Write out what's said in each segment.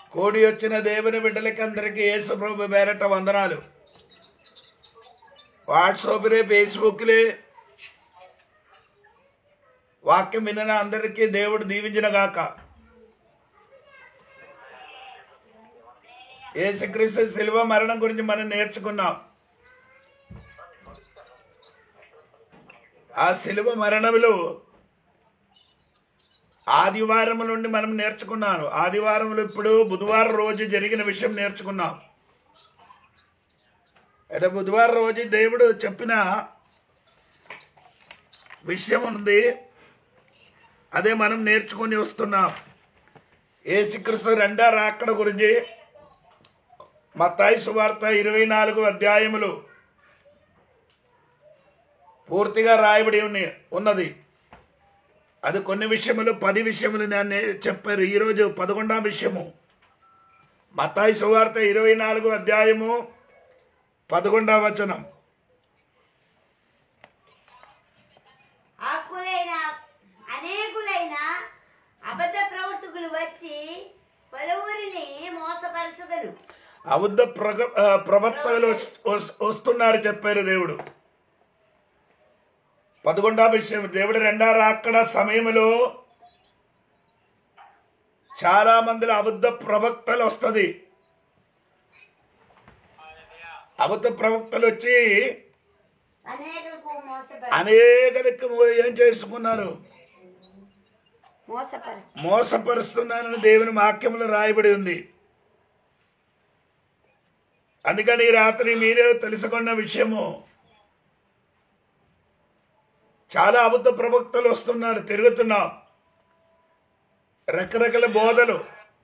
కూడి వచ్చిన దేవుని బిడ్డలకి అందరికీ యేసు ప్రభు పేరట వందనాలు వాట్సాప్లే ఫేస్బుక్లే వాక్యం విన్న అందరికీ దేవుడు దీవించిన గాక యేసుక్రీస్తు శిలువ మరణం గురించి మనం నేర్చుకున్నాం ఆ శిలువ మరణములు ఆదివారం నుండి మనం నేర్చుకున్నాను ఆదివారంలో ఇప్పుడు బుధవారం రోజు జరిగిన విషయం నేర్చుకున్నాం అంటే బుధవారం రోజు దేవుడు చెప్పిన విషయం ఉంది అదే మనం నేర్చుకొని వస్తున్నాం ఏసుక్రీస్తు రెండో రాకడ గురించి మత్తాయి సువార్త ఇరవై నాలుగు అధ్యాయములు పూర్తిగా రాయబడి ఉన్నాయి ఉన్నది అది కొన్ని విషయములు పది విషయములు నేను చెప్పారు ఈరోజు పదకొండాం విషయము మతాయి సువార్త ఇరవై నాలుగు అధ్యాయము పదకొండాం వచనం ఆకులైన అనేకులైన అబద్ధ ప్రవర్తకులు వచ్చి పలువురిని మోసపరచుదరు అబద్ధ ప్రగ ఆ, ప్రవర్తకులు వస్- వస్- వస్తున్నారు చెప్పారు దేవుడు పదకొండాం విషయం దేవుడు రెండో రాకడ సమయంలో చాలా మందిలో అబద్ధ ప్రవక్తలు వస్తుంది అబద్ధ ప్రవక్తలు వచ్చి అనేకులకు మోసపర అనేకరికి ఏం చేసుకున్నారు మోసపర మోసపరుస్తున్నానని దేవుని వాక్యంలో రాయబడి ఉంది అందుకని ఈ రాత్రి మీరే తెలుసుకున్న విషయము చాలా అబద్ధ ప్రవక్తలు వస్తున్నారు తిరుగుతున్నాం రకరకాల బోధలు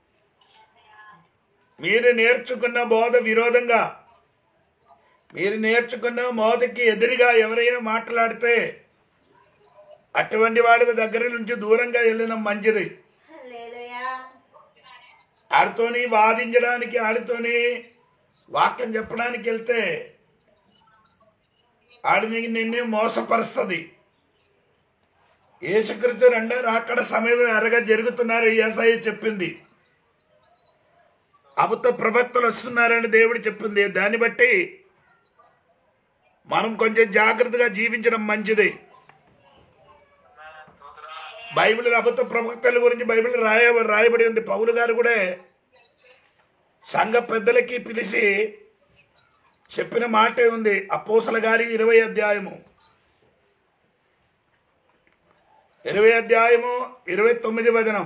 మీరు నేర్చుకున్న బోధ విరోధంగా మీరు నేర్చుకున్న బోధకి ఎదురుగా ఎవరైనా మాట్లాడితే అటువంటి వాడి దగ్గర నుంచి దూరంగా వెళ్ళడం మంచిది హల్లెలూయా ఆడితోని వాదించడానికి ఆడితోని వాక్యం చెప్పడానికి వెళ్తే ఆడిని నిన్ను మోసపరుస్తుంది యేసుక్రీస్తు రెండో రాకడ సమయం అరగా జరుగుతున్నారు ఏసఐ చెప్పింది అబద్ధ ప్రవక్తలు వస్తున్నారని దేవుడు చెప్పింది దాన్ని బట్టి మనం కొంచెం జాగ్రత్తగా జీవించడం మంచిది బైబిల్ అబద్ధ ప్రవక్తల గురించి బైబిల్ రాయ రాయబడి ఉంది పౌలు గారు కూడా సంఘ పెద్దలకి పిలిచి చెప్పిన మాటే ఉంది అపోసల గారి ఇరవై అధ్యాయము ఇరవై అధ్యాయము ఇరవై తొమ్మిది వచనం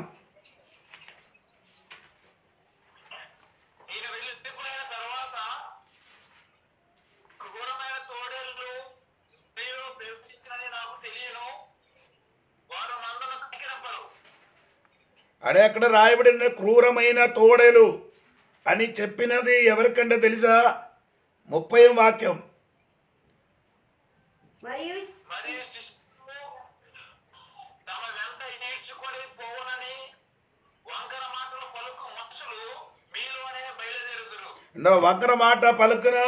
ఈయన వెళ్ళి వెళ్ళిపోయిన తర్వాత క్రూరమైన తోడేళ్ళు మీరు ప్రవేశించినని నాకు తెలియను వారు మందను కక్కిరంపరు అడే అక్కడ రాయబడిన క్రూరమైన తోడేలు అని చెప్పినది ఎవరికంటే తెలుసా ముప్పై వాక్యం మరియు మరియు శిష్యులు తమ వెంట నేర్చుకొని పోవునని వంకర మాటలు పలుకు మనుషులు మీలోనే బయలుదేరుదురు అంటే వక్ర మాట పలుకున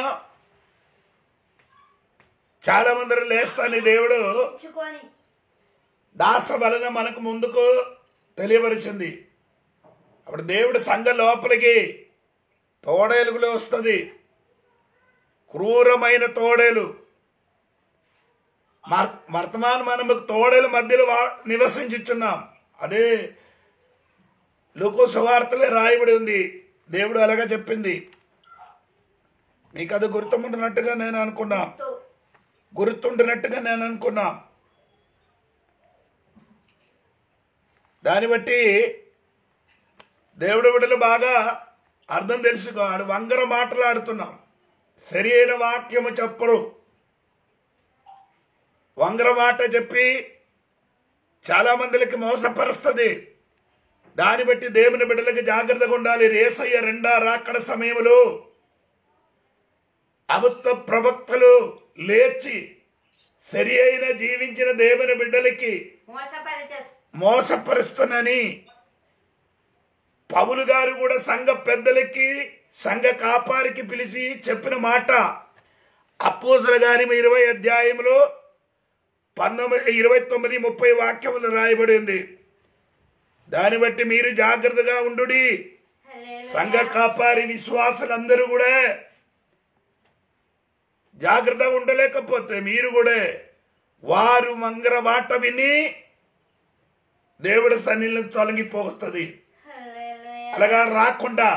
చాలా మంది లేస్తాని దేవుడు ఇచ్చుకొని దాస వలన మనకు ముందుకు తెలియపరిచింది అప్పుడు దేవుడు సంఘ లోపలికి తోడేలుగులు వస్తుంది క్రూరమైన తోడేలు మర్- వర్తమాన మనము తోడేలు మధ్యలో వా- నివసించుచున్నాం అదే లోకో సువార్తలే రాయబడి ఉంది దేవుడు అలాగా చెప్పింది మీకు అది గుర్తుంటున్నట్టుగా నేను అనుకున్నా తో గుర్తుండినట్టుగా నేను అనుకున్నా దాన్ని బట్టి దేవుడు విడలు బాగా అర్థం తెలుసుకో ఆడు వంగర మాట్లాడుతున్నాం సరి అయిన వాక్యము చెప్పరు వంగర మాట చెప్పి చాలా మందికి మోసపరుస్తుంది దాన్ని బట్టి దేవుని బిడ్డలకి జాగ్రత్తగా ఉండాలి రేసయ్య రెండా రాకడ సమయంలో అబద్ధ ప్రవక్తలు లేచి సరి అయిన జీవించిన దేవుని బిడ్డలకి మోసపరచ మోసపరుస్తున్నని పౌలు గారు కూడా సంఘ పెద్దలకి సంఘ కాపారికి పిలిచి చెప్పిన మాట అపోసల గారి ఇరవై అధ్యాయంలో పంతొమ్మిది ఇరవై తొమ్మిది ముప్పై వాక్యములు రాయబడి ఉంది దాన్ని బట్టి మీరు జాగ్రత్తగా ఉండుడి హల్లెలూయా. సంఘ కాపారి విశ్వాసులందరూ కూడా జాగ్రత్తగా ఉండలేకపోతే మీరు కూడా వారు మంగర మాట విని దేవుడి సన్నిధిలో తొలగిపోతుంది హల్లెలూయా. అలాగా రాకుండా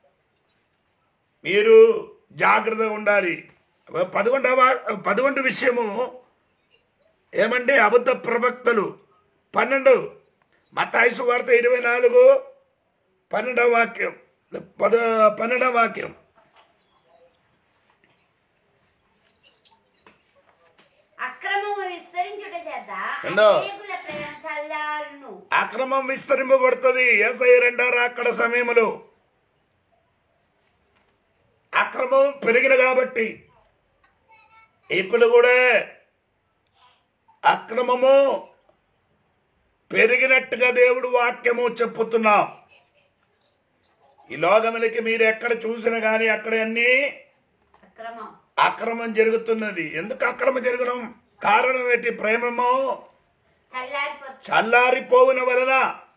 మీరు జాగ్రత్తగా ఉండాలి పదకొండవ పదకొండు విషయము ఏమంటే అబద్ధ ప్రవక్తలు పన్నెండు మతాయిసు వార్త ఇరవై నాలుగు పన్నెండవ వాక్యం పద పన్నెండవ వాక్యం అక్రమము విస్తరించుట చేత రెండో. అనేకుల ప్రేమ చల్లారును అక్రమం విస్తరింపబడుతుంది ఎస్ఐ రెండారు అక్కడ సమయంలో అక్రమం పెరిగిన కాబట్టి ఇప్పుడు కూడా అక్రమము పెరిగినట్టుగా దేవుడు వాక్యము చెప్పుతున్నాం ఈ లోకములకి మీరు ఎక్కడ చూసినా కానీ అక్కడ అన్నీ అక్రమం అక్రమం జరుగుతున్నది ఎందుకు అక్రమం జరగడం కారణం ఏంటి ప్రేమము చల్లారిపోతుంది చల్లారిపోవున వలన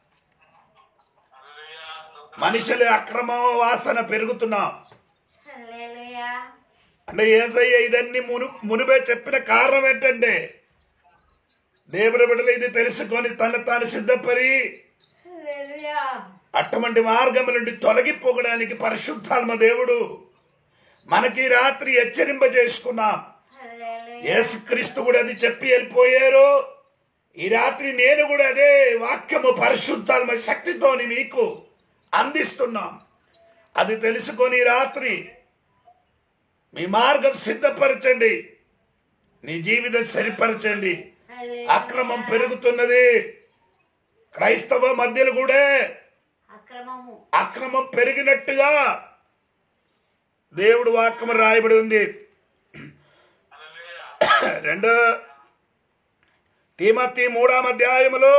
మనుషుల అక్రమ వాసన పెరుగుతున్నాం హల్లెలూయా. అంటే ఏసయ్య ఇదన్నీ మును మునిపే చెప్పిన కారణం ఏంటంటే దేవుని బిడ్డలు ఇది తెలుసుకొని తను తాను సిద్ధపరి హల్లెలూయా. అటువంటి మార్గం నుండి తొలగిపోవడానికి పరిశుద్ధాత్మ దేవుడు మనకి ఈ రాత్రి హెచ్చరింప చేసుకున్నాం హల్లెలూయా. యేసుక్రీస్తు కూడా అది చెప్పి వెళ్ళిపోయారు ఈ రాత్రి నేను కూడా అదే వాక్యము పరిశుద్ధాత్మ శక్తితోని మీకు అందిస్తున్నాం అది తెలుసుకొని ఈ రాత్రి మీ మార్గం సిద్ధపరచండి నీ జీవితం సరిపరచండి హల్లెలూయా. అక్రమం పెరుగుతున్నది క్రైస్తవ మధ్యలో కూడా అక్రమము అక్రమం పెరిగినట్టుగా దేవుడు వాక్యం రాయబడి ఉంది రెండు తీమతి మూడాం అధ్యాయములో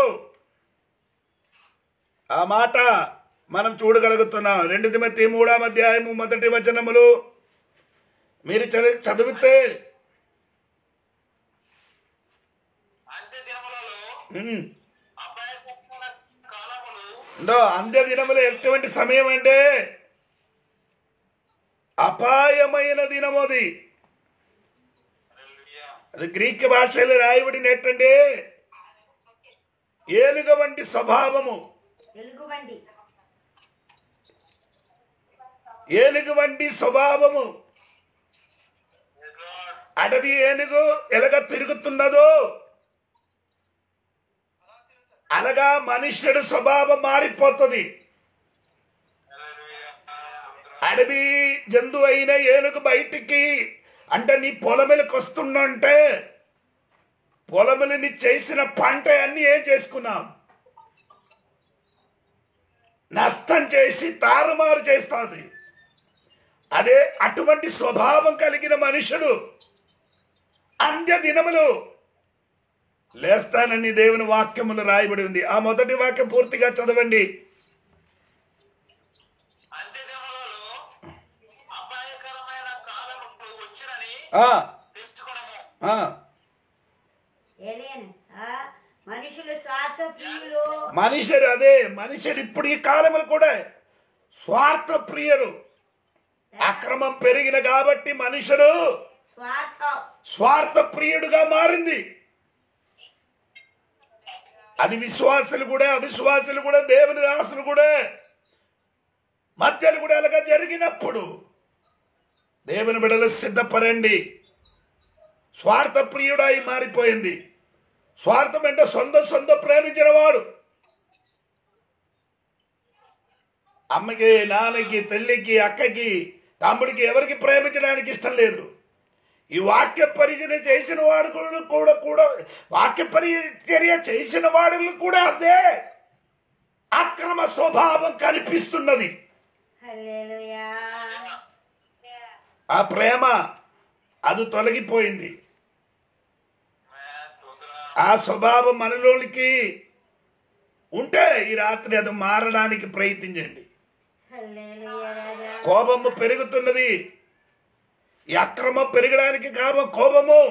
ఆ మాట మనం చూడగలుగుతున్నాం రెండు తిమతి మూడాం అధ్యాయము మొదటి వచనములు మీరు చదివి- చదివితే అంత్య దినములలో ఉమ్, అపాయకరమైన కాలములు ఇందో అంత్య దినములు ఎటువంటి సమయం అంటే అపాయమైన దినము అది అది గ్రీక్ భాషలో రాయబడిన ఏంటంటే ఏనుగ వంటి స్వభావము ఎలుగుబండి ఏనుగు వంటి స్వభావము అడవి ఏనుగు ఎలాగ తిరుగుతున్నదో అనగా మనుష్యుడు స్వభావం మారిపోతుంది అడవి జంతువు అయిన ఏనుగు బయటికి అంటే నీ పొలములకు వస్తుందంటే పొలములని చేసిన పంట అన్ని ఏం చేసుకున్నాం నష్టం చేసి తారుమారు చేస్తుంది అదే అటువంటి స్వభావం కలిగిన మనుషుడు అంత్య దినములు లేస్తానని దేవుని వాక్యములు రాయబడి ఉంది ఆ మొదటి వాక్యం పూర్తిగా చదవండి అంత్య దినములలో అపాయకరమైన కాలములు వచ్చినని ఆ, తెలుసుకునము ఆ. ఏలియన్ ఆ, మనుషులు స్వార్థ ప్రియులు మనుషుడు అదే మనుషుడు ఇప్పుడు ఈ కాలములు కూడా స్వార్థ ప్రియులు అక్రమం పెరిగిన కాబట్టి మనుషుడు స్వార్థం స్వార్థ ప్రియుడుగా మారింది అది విశ్వాసులు కూడా అవిశ్వాసులు కూడా దేవుని దాసులు కూడా మధ్యలు కూడా అలాగా జరిగినప్పుడు దేవుని బిడలు సిద్ధపరండి స్వార్థ ప్రియుడై మారిపోయింది స్వార్థం అంటే సొంత సొంత ప్రేమించిన వాడు అమ్మకి నాన్నకి తల్లికి అక్కకి తమ్ముడికి ఎవరికి ప్రేమించడానికి ఇష్టం లేదు ఈ వాక్య పరిచర్య చేసిన వాడు కూడా కూడా కూడా వాక్య పరిచర్య చేసిన వాడు కూడా అదే అక్రమ స్వభావం కనిపిస్తున్నది హల్లెలూయా ఆ ప్రేమ అది తొలగిపోయింది ఆ స్వభావం మనలోనికి ఉంటే ఈ రాత్రి అది మారడానికి ప్రయత్నించండి హల్లెలూయా రాజా కోపము పెరుగుతున్నది ఈ అక్రమం పెరగడానికి కామ కోపము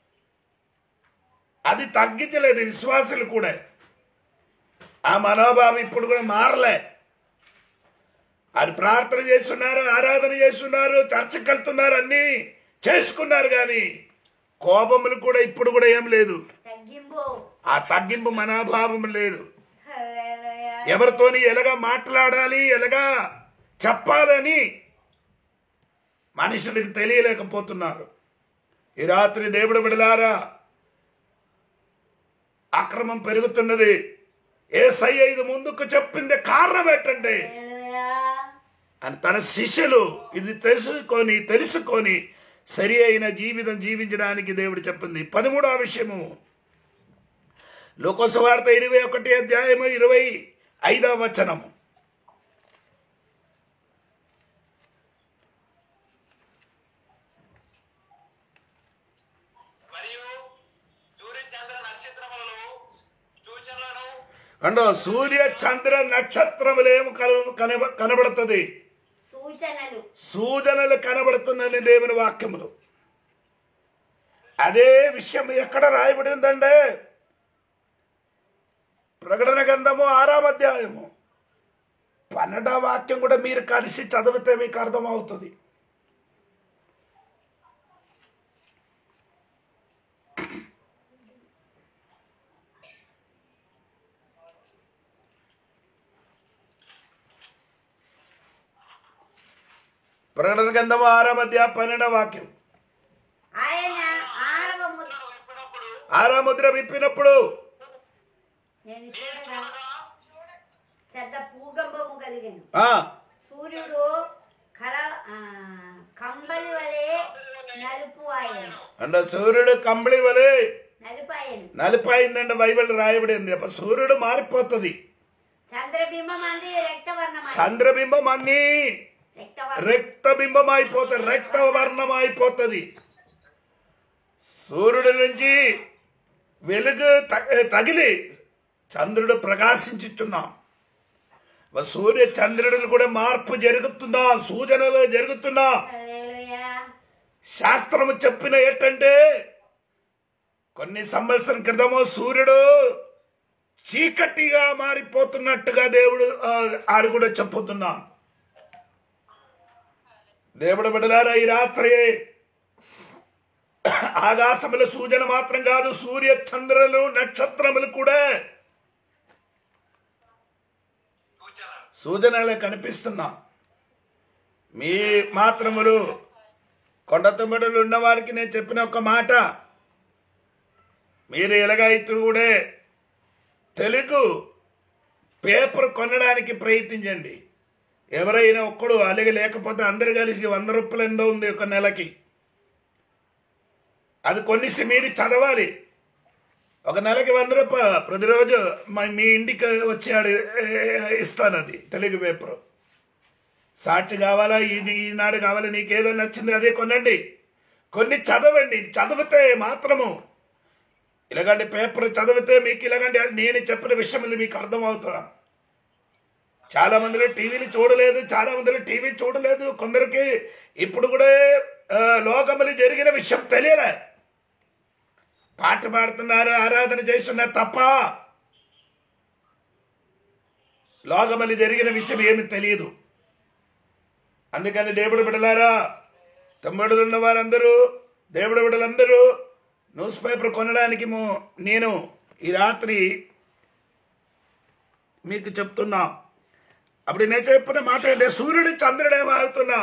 అది తగ్గించలేదు విశ్వాసులు కూడా ఆ మనోభావం ఇప్పుడు కూడా మారలే అది ప్రార్థన చేస్తున్నారు ఆరాధన చేస్తున్నారు చర్చకి వెళ్తున్నారు అన్ని చేసుకున్నారు కానీ కోపములు కూడా ఇప్పుడు కూడా ఏం లేదు తగ్గింపు ఆ తగ్గింపు మనోభావం లేదు హల్లెలూయా ఎవరితోని ఎలాగా మాట్లాడాలి ఎలాగా చెప్పాలని మనుషులకు తెలియలేకపోతున్నారు ఈ రాత్రి దేవుడు విడలారా అక్రమం పెరుగుతున్నది ఏ సై ఇది ముందుకు చెప్పింది కారణం ఏంటంటే హల్లెలూయా అని తన శిష్యులు ఇది తెలుసుకొని తెలుసుకొని సరి అయిన జీవితం జీవించడానికి దేవుడు చెప్పింది పదమూడవ విషయము లోకోసవార్త ఇరవై ఒకటి అధ్యాయము ఇరవై ఐదవ వచనము మరియు సూర్య చంద్ర నక్షత్రములను సూచనలను అండో సూర్య చంద్ర నక్షత్రములేము కన- కనబ- కనబడుతుంది సూచనలు సూచనలు కనబడుతుందని దేవుని వాక్యములు అదే విషయం ఎక్కడ రాయబడి ఉందంటే ప్రకటన గ్రంథము ఆరాం అధ్యాయము పన్నెండవ వాక్యం కూడా మీరు కలిసి చదివితే మీకు అర్థమవుతుంది ప్రకటన గ్రంథము ఆరాం అధ్యాయం పన్నెండవ వాక్యం ఆయన ఆరవము విప్పినప్పుడు ఆరా ముద్ర విప్పినప్పుడు నేను చూడగా పెద్ద భూకంపము కలిగాను ఆ సూర్యుడు కళ ఆ, కంబళి వలె నలుపు ఆయను అంటే సూర్యుడు కంబళి వలె నలుపు ఆయను నలిపాయిందంటే బైబిల్ రాయబడింది అప్పుడు సూర్యుడు మారిపోతుంది చంద్రబింబం అంటే రక్తవర్ణం చంద్రబింబం అన్ని రక్తవర్ణం రక్తబింబం అయిపోతుంది రక్తవర్ణం అయిపోతుంది సూర్యుడి నుంచి వెలుగు త- తగిలి చంద్రుడు ప్రకాశించుచున్నాం సూర్య చంద్రుడిని కూడా మార్పు జరుగుతుందా సూచనలు జరుగుతున్నా హల్లెలూయా శాస్త్రము చెప్పిన ఏంటంటే కొన్ని సంవత్సరం క్రితము సూర్యుడు చీకటిగా మారిపోతున్నట్టుగా దేవుడు ఆ, ఆడు కూడా చెప్పుతున్నా దేవుడు బిడలారా ఈ రాత్రి ఆకాశముల సూచన మాత్రం కాదు సూర్య చంద్రులు నక్షత్రములు కూడా సూచన సూచనలే కనిపిస్తున్నా మీ మాత్రములు కొండ తొమ్మిడులు ఉన్న వారికి నేను చెప్పిన ఒక మాట మీరు ఎలాగైతే కూడా తెలుగు పేపర్ కొనడానికి ప్రయత్నించండి ఎవరైనా ఒక్కడు అలాగే లేకపోతే అందరు కలిసి వంద రూపాయలు ఎంతో ఉంది ఒక నెలకి అది కొన్నిసి మీరు చదవాలి ఒక నెలకి వంద రూపాయలు ప్రతిరోజు మా- మీ ఇంటికి వచ్చి ఆడ ఇస్తాను అది తెలుగు పేపర్ సాక్షి కావాలా ఈ ఈనాడు కావాలా నీకు ఏదో నచ్చింది అదే కొనండి కొన్ని చదవండి చదివితే మాత్రము ఇలాగంటి పేపర్ చదివితే మీకు ఇలాగంటి నేను చెప్పిన విషయములు మీకు అర్థమవుతా చాలా మందిలో టీవీలు చూడలేదు చాలా మందిలో టీవీ చూడలేదు కొందరికి ఇప్పుడు కూడా ఆ, లోకములు జరిగిన విషయం తెలియలే పాట పాడుతున్నారు ఆరాధన చేస్తున్నారు తప్ప లోకమలి జరిగిన విషయం ఏమి తెలియదు అందుకని దేవుడు బిడలారా తమ్ముడులు ఉన్న వారందరూ దేవుడు బిడలందరూ న్యూస్ పేపర్ కొనడానికి మో- నేను ఈ రాత్రి మీకు చెప్తున్నా అప్పుడు నేను చెప్పిన మాట అంటే సూర్యుడు చంద్రుడు ఏమవుతున్నాం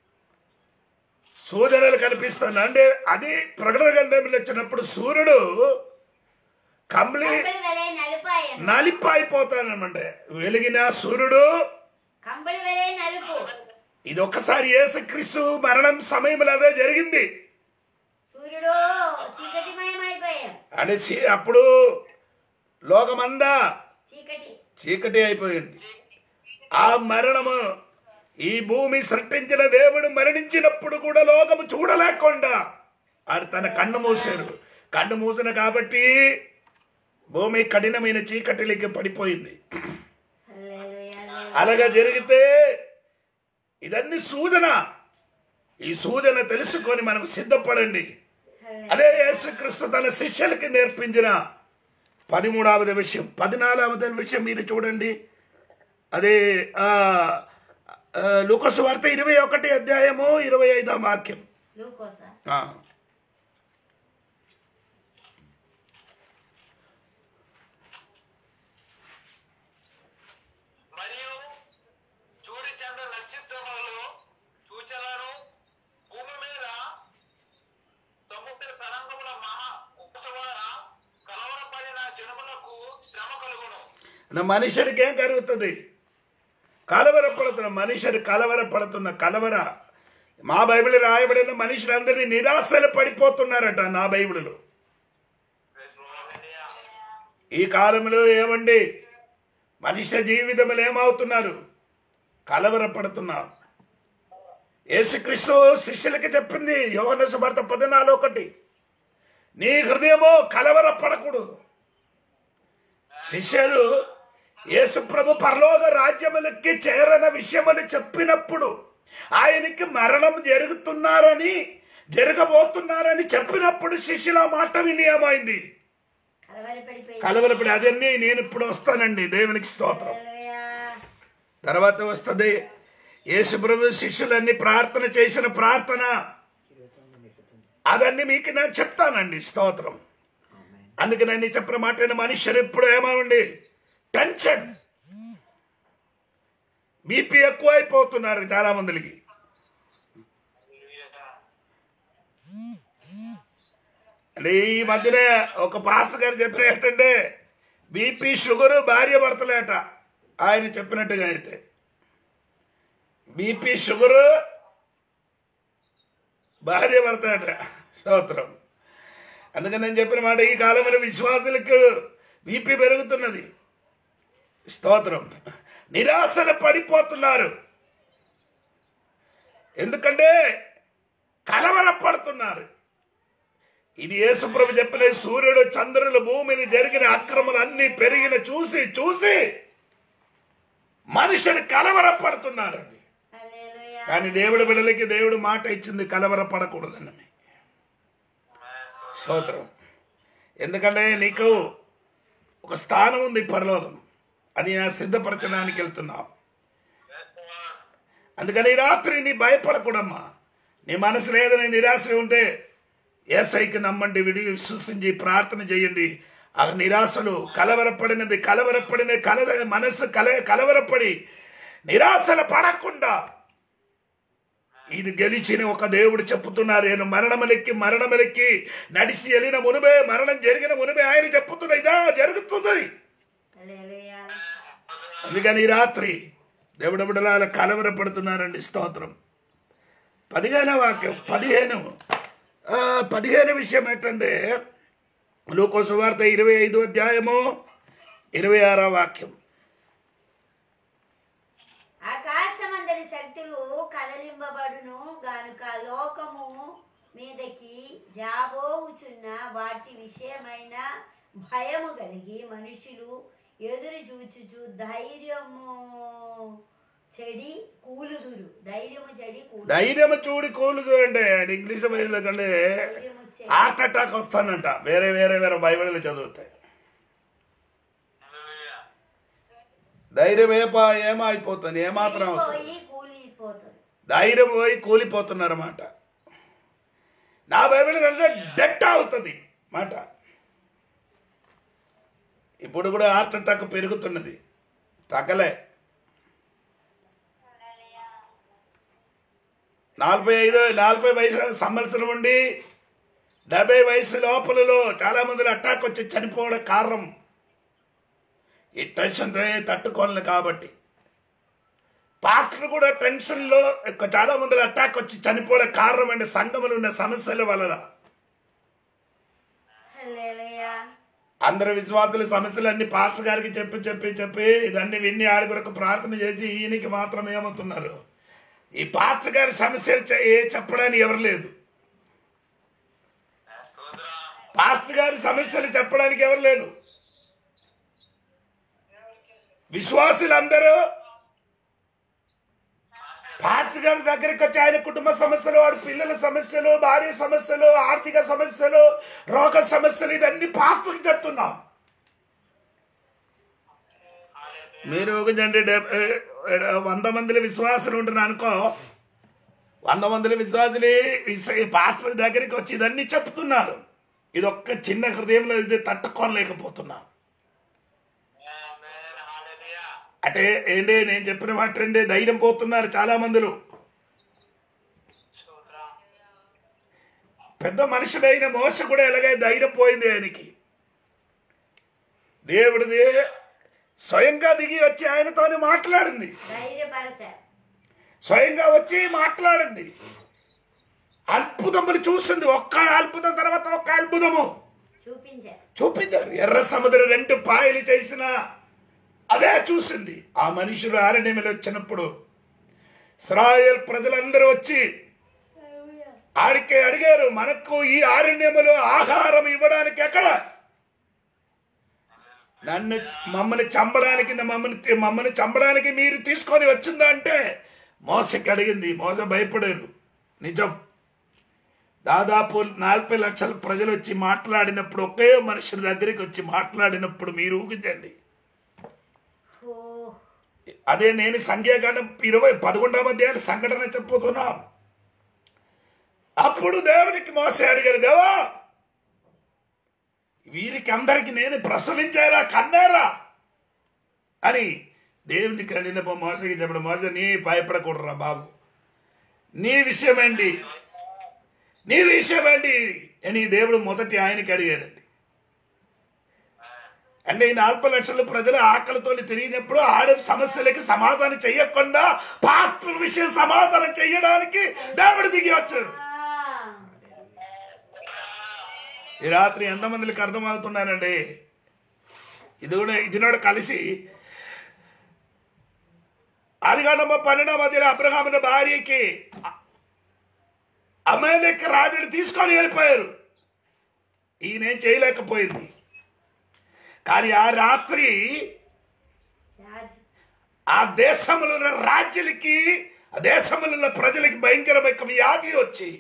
సూచనలు కనిపిస్తాను అంటే అది ప్రకటన గ్రంథంలో వచ్చినప్పుడు సూర్యుడు కంప్లీ కంబళి వలె నలుపు ఆయను నలిపాయిపోతానమాట వెలిగిన సూర్యుడు కంబళి వలె నలుపు ఇది ఒక్కసారి యేసుక్రీస్తు మరణం సమయంలో అదే జరిగింది సూర్యుడు చీకటిమయమైపోయాం అని చీ- అప్పుడు లోకమందా చీకటి చీకటి అయిపోయింది ఆ మరణము ఈ భూమి సృష్టించిన దేవుడు మరణించినప్పుడు కూడా లోకము చూడలేకుండా ఆడు తన కన్ను మూసారు కన్ను మూసిన కాబట్టి భూమి కఠినమైన చీకటిలోకి పడిపోయింది హల్లెలూయా అలాగా జరిగితే ఇదన్నీ సూచన ఈ సూచన తెలుసుకొని మనం సిద్ధపడండి అదే యేసుక్రీస్తు తన శిష్యులకి నేర్పించిన పదిమూడవది విషయం పద్నాలుగవది విషయం మీరు చూడండి అదే ఆ, ఆ, లూకాసు వార్త ఇరవై ఒకటి అధ్యాయము ఇరవై ఐదాం వాక్యం లూకోసా ఆ. మరియు సూర్య చంద్ర నక్షత్రములలో సూచనలను భూమి మీద సముద్ర తరంగముల మహా ఉపసవన కలవరపడిన జనములకు శ్రమ కలుగును నా మనుషుడికి ఏం కలుగుతుంది కలవరపడుతున్న మనుషుడు కలవరపడుతున్న కలవర మా బైబిల్ రాయబడిన మనుషులందరినీ నిరాశలు పడిపోతున్నారట నా బైబిల్లో ఈ కాలంలో ఏమండి మనిషి జీవితంలో ఏమవుతున్నారు కలవరపడుతున్నారు యేసుక్రీస్తు శిష్యులకి చెప్పింది యోగన సువార్త పదినాలు ఒకటి నీ హృదయమో కలవరపడకూడదు శిష్యులు యేసు ప్రభు పరలోక రాజ్యములకి చేరన విషయమని చెప్పినప్పుడు ఆయనకి మరణం జరుగుతున్నారని జరగబోతున్నారని చెప్పినప్పుడు శిష్యుల మాట విని ఏమైంది కలవరపడిపోయి కలవరపడి అదన్నీ నేను ఇప్పుడు వస్తానండి దేవునికి స్తోత్రం హల్లెలూయా. తర్వాత వస్తుంది యేసు ప్రభు శిష్యులన్నీ ప్రార్థన చేసిన ప్రార్థన అదన్నీ మీకు నేను చెప్తానండి స్తోత్రం అందుకే నేను చెప్పిన మాట విన్న మనుషులు ఎప్పుడు ఏమండి టెన్షన్ బీపీ ఎక్కువ అయిపోతున్నారు చాలా మందికి అంటే ఈ మధ్యనే ఒక పాస్టర్ గారు చెప్పిన ఏంటంటే బీపీ షుగర్ భార్య భర్తలేట ఆయన చెప్పినట్టుగా అయితే బీపీ షుగరు భార్య భర్త అట స్తోత్రం అందుకని నేను చెప్పిన మాట ఈ కాలంలో విశ్వాసులకు బీపీ పెరుగుతున్నది స్తోత్రం నిరాశలు పడిపోతున్నారు ఎందుకంటే కలవరపడుతున్నారు ఇది యేసుప్రభు చెప్పిన సూర్యుడు చంద్రులు భూమిని జరిగిన అక్రమలు అన్ని పెరిగిన చూసి చూసి మనుషులు కలవరపడుతున్నారండి హల్లెలూయా. కానీ దేవుడి బిడ్డలకి దేవుడు మాట ఇచ్చింది కలవరపడకూడదని స్తోత్రం ఎందుకంటే నీకు ఒక స్థానం ఉంది పరలోకం అది నేను సిద్ధపరచడానికి వెళ్తున్నావు అందుకని ఈ రాత్రి నీ భయపడకూడమ్మా నీ మనసులో ఏదైనా నిరాశ ఉంటే ఏసైకి నమ్మండి విడి విశ్వసించి ప్రార్థన చేయండి ఆ నిరాశలు కలవరపడినది కలవరపడిన కల మనసు కల కలవరపడి నిరాశలు పడకుండా ఇది గెలిచిన ఒక దేవుడు చెప్పుతున్నారు నేను మరణములెక్కి మరణములెక్కి నడిచి వెళ్ళిన మునిపే మరణం జరిగిన మునిపే ఆయన చెప్పుతున్న ఇదా జరుగుతుంది హల్లెలూయా. అందుకని ఈ రాత్రి దేవుడు బిడ్డల కలవరపడుతున్నారండి స్తోత్రం పదిహేను వాక్యం పదిహేను ఆ, పదిహేను విషయం ఏంటంటే లోకో సువార్త ఇరవై ఐదు అధ్యాయము ఇరవై ఆరో వాక్యం ఆకాశమందరి శక్తులు కదలింపబడును గనుక లోకము మీదకి జాబోవుచున్న వాటి విషయమైన భయము కలిగి మనుషులు ఎదురు చూచుచు ధైర్యము చెడి కూలుదురు ధైర్యము చెడి కూలు ధైర్యం చూడి కూలుదు అంటే ఇంగ్లీష్ బైబిల్ కంటే ధైర్యము చెడి హార్ట్ అటాక్ వస్తానంట వేరే వేరే వేరే బైబిల్ చదువుతాయి ధైర్యం ఏపా ఏమో అయిపోతుంది ఏమాత్రం అవుతుంది పోయి కూలిపోతుంది ధైర్యం పోయి కూలిపోతున్నారు మాట నా బైబిల్ అంటే డెట్ అవుతుంది మాట ఇప్పుడు కూడా హార్ట్ అటాక్ పెరుగుతున్నది తగ్గలే నలభై ఐదు నలభై వయసు సంవత్సరం ఉండి డెబ్బై వయసు లోపలలో చాలా మందిలో అటాక్ వచ్చి చనిపోవడం కారణం ఈ టెన్షన్తో తట్టుకోలేదు కాబట్టి పాస్టర్ కూడా టెన్షన్లో ఎక్కువ చాలా మంది అటాక్ వచ్చి చనిపోవడం కారణం అంటే సంఘములు ఉన్న సమస్యల వలన హల్లెలూయా అందరు విశ్వాసుల సమస్యలు అన్ని పాస్టర్ గారికి చెప్పి చెప్పి చెప్పి ఇదన్నీ విన్ని ఆడి కొరకు ప్రార్థన చేసి ఈయనకి మాత్రం ఏమవుతున్నారు ఈ పాస్టర్ గారి సమస్యలు చె- ఏ చెప్పడానికి ఎవరు లేదు పాస్టర్ గారి సమస్యలు చెప్పడానికి ఎవరు లేరు విశ్వాసులందరూ పాస్టర్ గారి దగ్గరికి వచ్చి ఆయన కుటుంబ సమస్యలు వాడి పిల్లల సమస్యలు భార్య సమస్యలు ఆర్థిక సమస్యలు రోగ సమస్యలు ఇదన్నీ పాస్టర్కి చెప్తున్నాం మీరు ఒక జంటి డెబ్బై వంద మందిలో విశ్వాసులు ఉంటున్నా అనుకో వంద మందిలో విశ్వాసులు విశ్వ- ఈ పాస్టర్ దగ్గరికి వచ్చి ఇదన్నీ చెప్తున్నారు ఇది ఒక్క చిన్న హృదయంలో ఇది తట్టుకోలేకపోతున్నా Amen. Hallelujah. అంటే ఏంటి నేను చెప్పిన మాట ఏంటి ధైర్యం పోతున్నారు చాలా మందిలో స్తోత్రం. పెద్ద మనుషుడైన మోస కూడా ఎలాగే ధైర్యం పోయింది ఆయనకి దేవుడిది స్వయంగా దిగి వచ్చి ఆయనతోనే మాట్లాడింది ధైర్యపరచారు స్వయంగా వచ్చి మాట్లాడింది అద్భుతములు చూసింది ఒక్క అద్భుతం తర్వాత ఒక్క అద్భుతము చూపించారు చూపించారు ఎర్ర సముద్రం రెండు పాయలు చేసిన అదే చూసింది ఆ మనుషులు ఆరణ్యములు వచ్చినప్పుడు ఇస్రాయేల్ ప్రజలందరూ వచ్చి ఆడికే అడిగారు మనకు ఈ ఆరణ్యములో ఆహారం ఇవ్వడానికి ఎక్కడ నన్ను మమ్మల్ని చంపడానికి మమ్మల్ని మమ్మల్ని చంపడానికి మీరు తీసుకొని వచ్చిందా అంటే మోసకి అడిగింది మోస భయపడారు నిజం దాదాపు నలభై లక్షల ప్రజలు వచ్చి మాట్లాడినప్పుడు ఒకే మనుషుల దగ్గరికి వచ్చి మాట్లాడినప్పుడు మీరు ఊగించండి ఓ అదే నేను సంఖ్యాకాండం ఇరవై పదకొండవ అధ్యాయుల సంఘటన చెప్పుతున్నాం అప్పుడు దేవునికి మోసే అడిగారు దేవా వీరికి అందరికి నేను ప్రసవించారా కన్నారా అని దేవునికి అడిగినప్పుడు మోసకి చెప్పడం మోస నీ భయపడకూడరా బాబు నీ విషయం ఏంటి నీ విషయం ఏంటి అని దేవుడు మొదటి ఆయనకి అడిగారండి అంటే ఈ నలభై లక్షల ప్రజలు ఆకలితో తిరిగినప్పుడు ఆడ సమస్యలకి సమాధానం చెయ్యకుండా పాస్టర్ విషయం సమాధానం చెయ్యడానికి దేవుడు దిగి వచ్చారు ఆ, ఈ రాత్రి ఎంతమందికి అర్థమవుతున్నానండి ఇది కూడా ఇది కూడా కలిసి ఆదిగాండమ్మ పన్నెండవ మధ్యలో అబ్రహామున భార్యకి అమేలెక్క రాజుని తీసుకొని వెళ్ళిపోయారు ఈయనేం చేయలేకపోయింది కానీ ఆ రాత్రి రాజు ఆ దేశంలో ఉన్న రాజ్యులకి ఆ దేశంలో ఉన్న ప్రజలకి భయంకరమైన వ్యాధి వచ్చి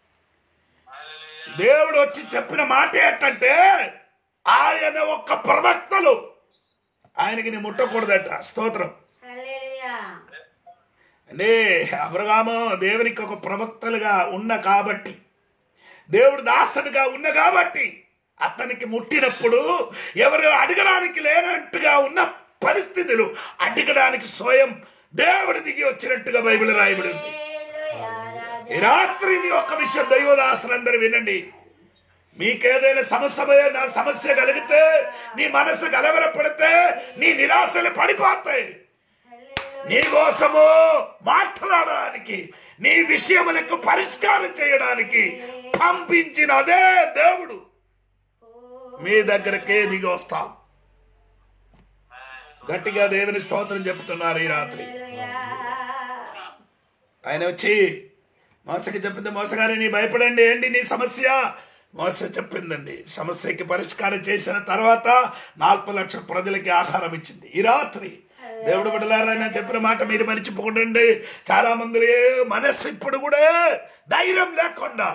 దేవుడు వచ్చి చెప్పిన మాట ఏంటంటే ఆయన ఒక్క ప్రవక్తలు ఆయనకి నీ ముట్టకూడదట స్తోత్రం హల్లెలూయా అంటే అబ్రహాము దేవునికి ఒక ప్రవక్తలుగా ఉన్న కాబట్టి దేవుడు దాసునిగా ఉన్న కాబట్టి అతనికి ముట్టినప్పుడు ఎవరు అడగడానికి లేనట్టుగా ఉన్న పరిస్థితులు అడగడానికి స్వయం దేవుడు దిగి వచ్చినట్టుగా బైబిల్ రాయబడి ఉంది హల్లెలూయా రాజు ఈ రాత్రి ఇది ఒక్క విషయం దైవదాసులందరూ వినండి మీకేదైనా సమస్య నా సమస్య కలిగితే నీ మనసు కలవరపడితే నీ నిరాశలు పడిపోతాయి హల్లెలూయా నీ కోసము మాట్లాడడానికి నీ విషయములకు పరిష్కారం చేయడానికి పంపించిన అదే దేవుడు మీ దగ్గరకే దిగి వస్తాం గట్టిగా దేవుని స్తోత్రం చెప్తున్నారు ఈ రాత్రి హల్లెలూయా ఆయన వచ్చి మోసకి చెప్పింది మోసగారి నీ భయపడండి ఏంటి నీ సమస్య మోస చెప్పిందండి సమస్యకి పరిష్కారం చేసిన తర్వాత నలభై లక్షల ప్రజలకి ఆహారం ఇచ్చింది ఈ రాత్రి దేవుడు బిడ్డలారా చెప్పిన మాట మీరు మర్చిపోకండి చాలా మంది మనస్సు ఇప్పుడు కూడా ధైర్యం లేకుండా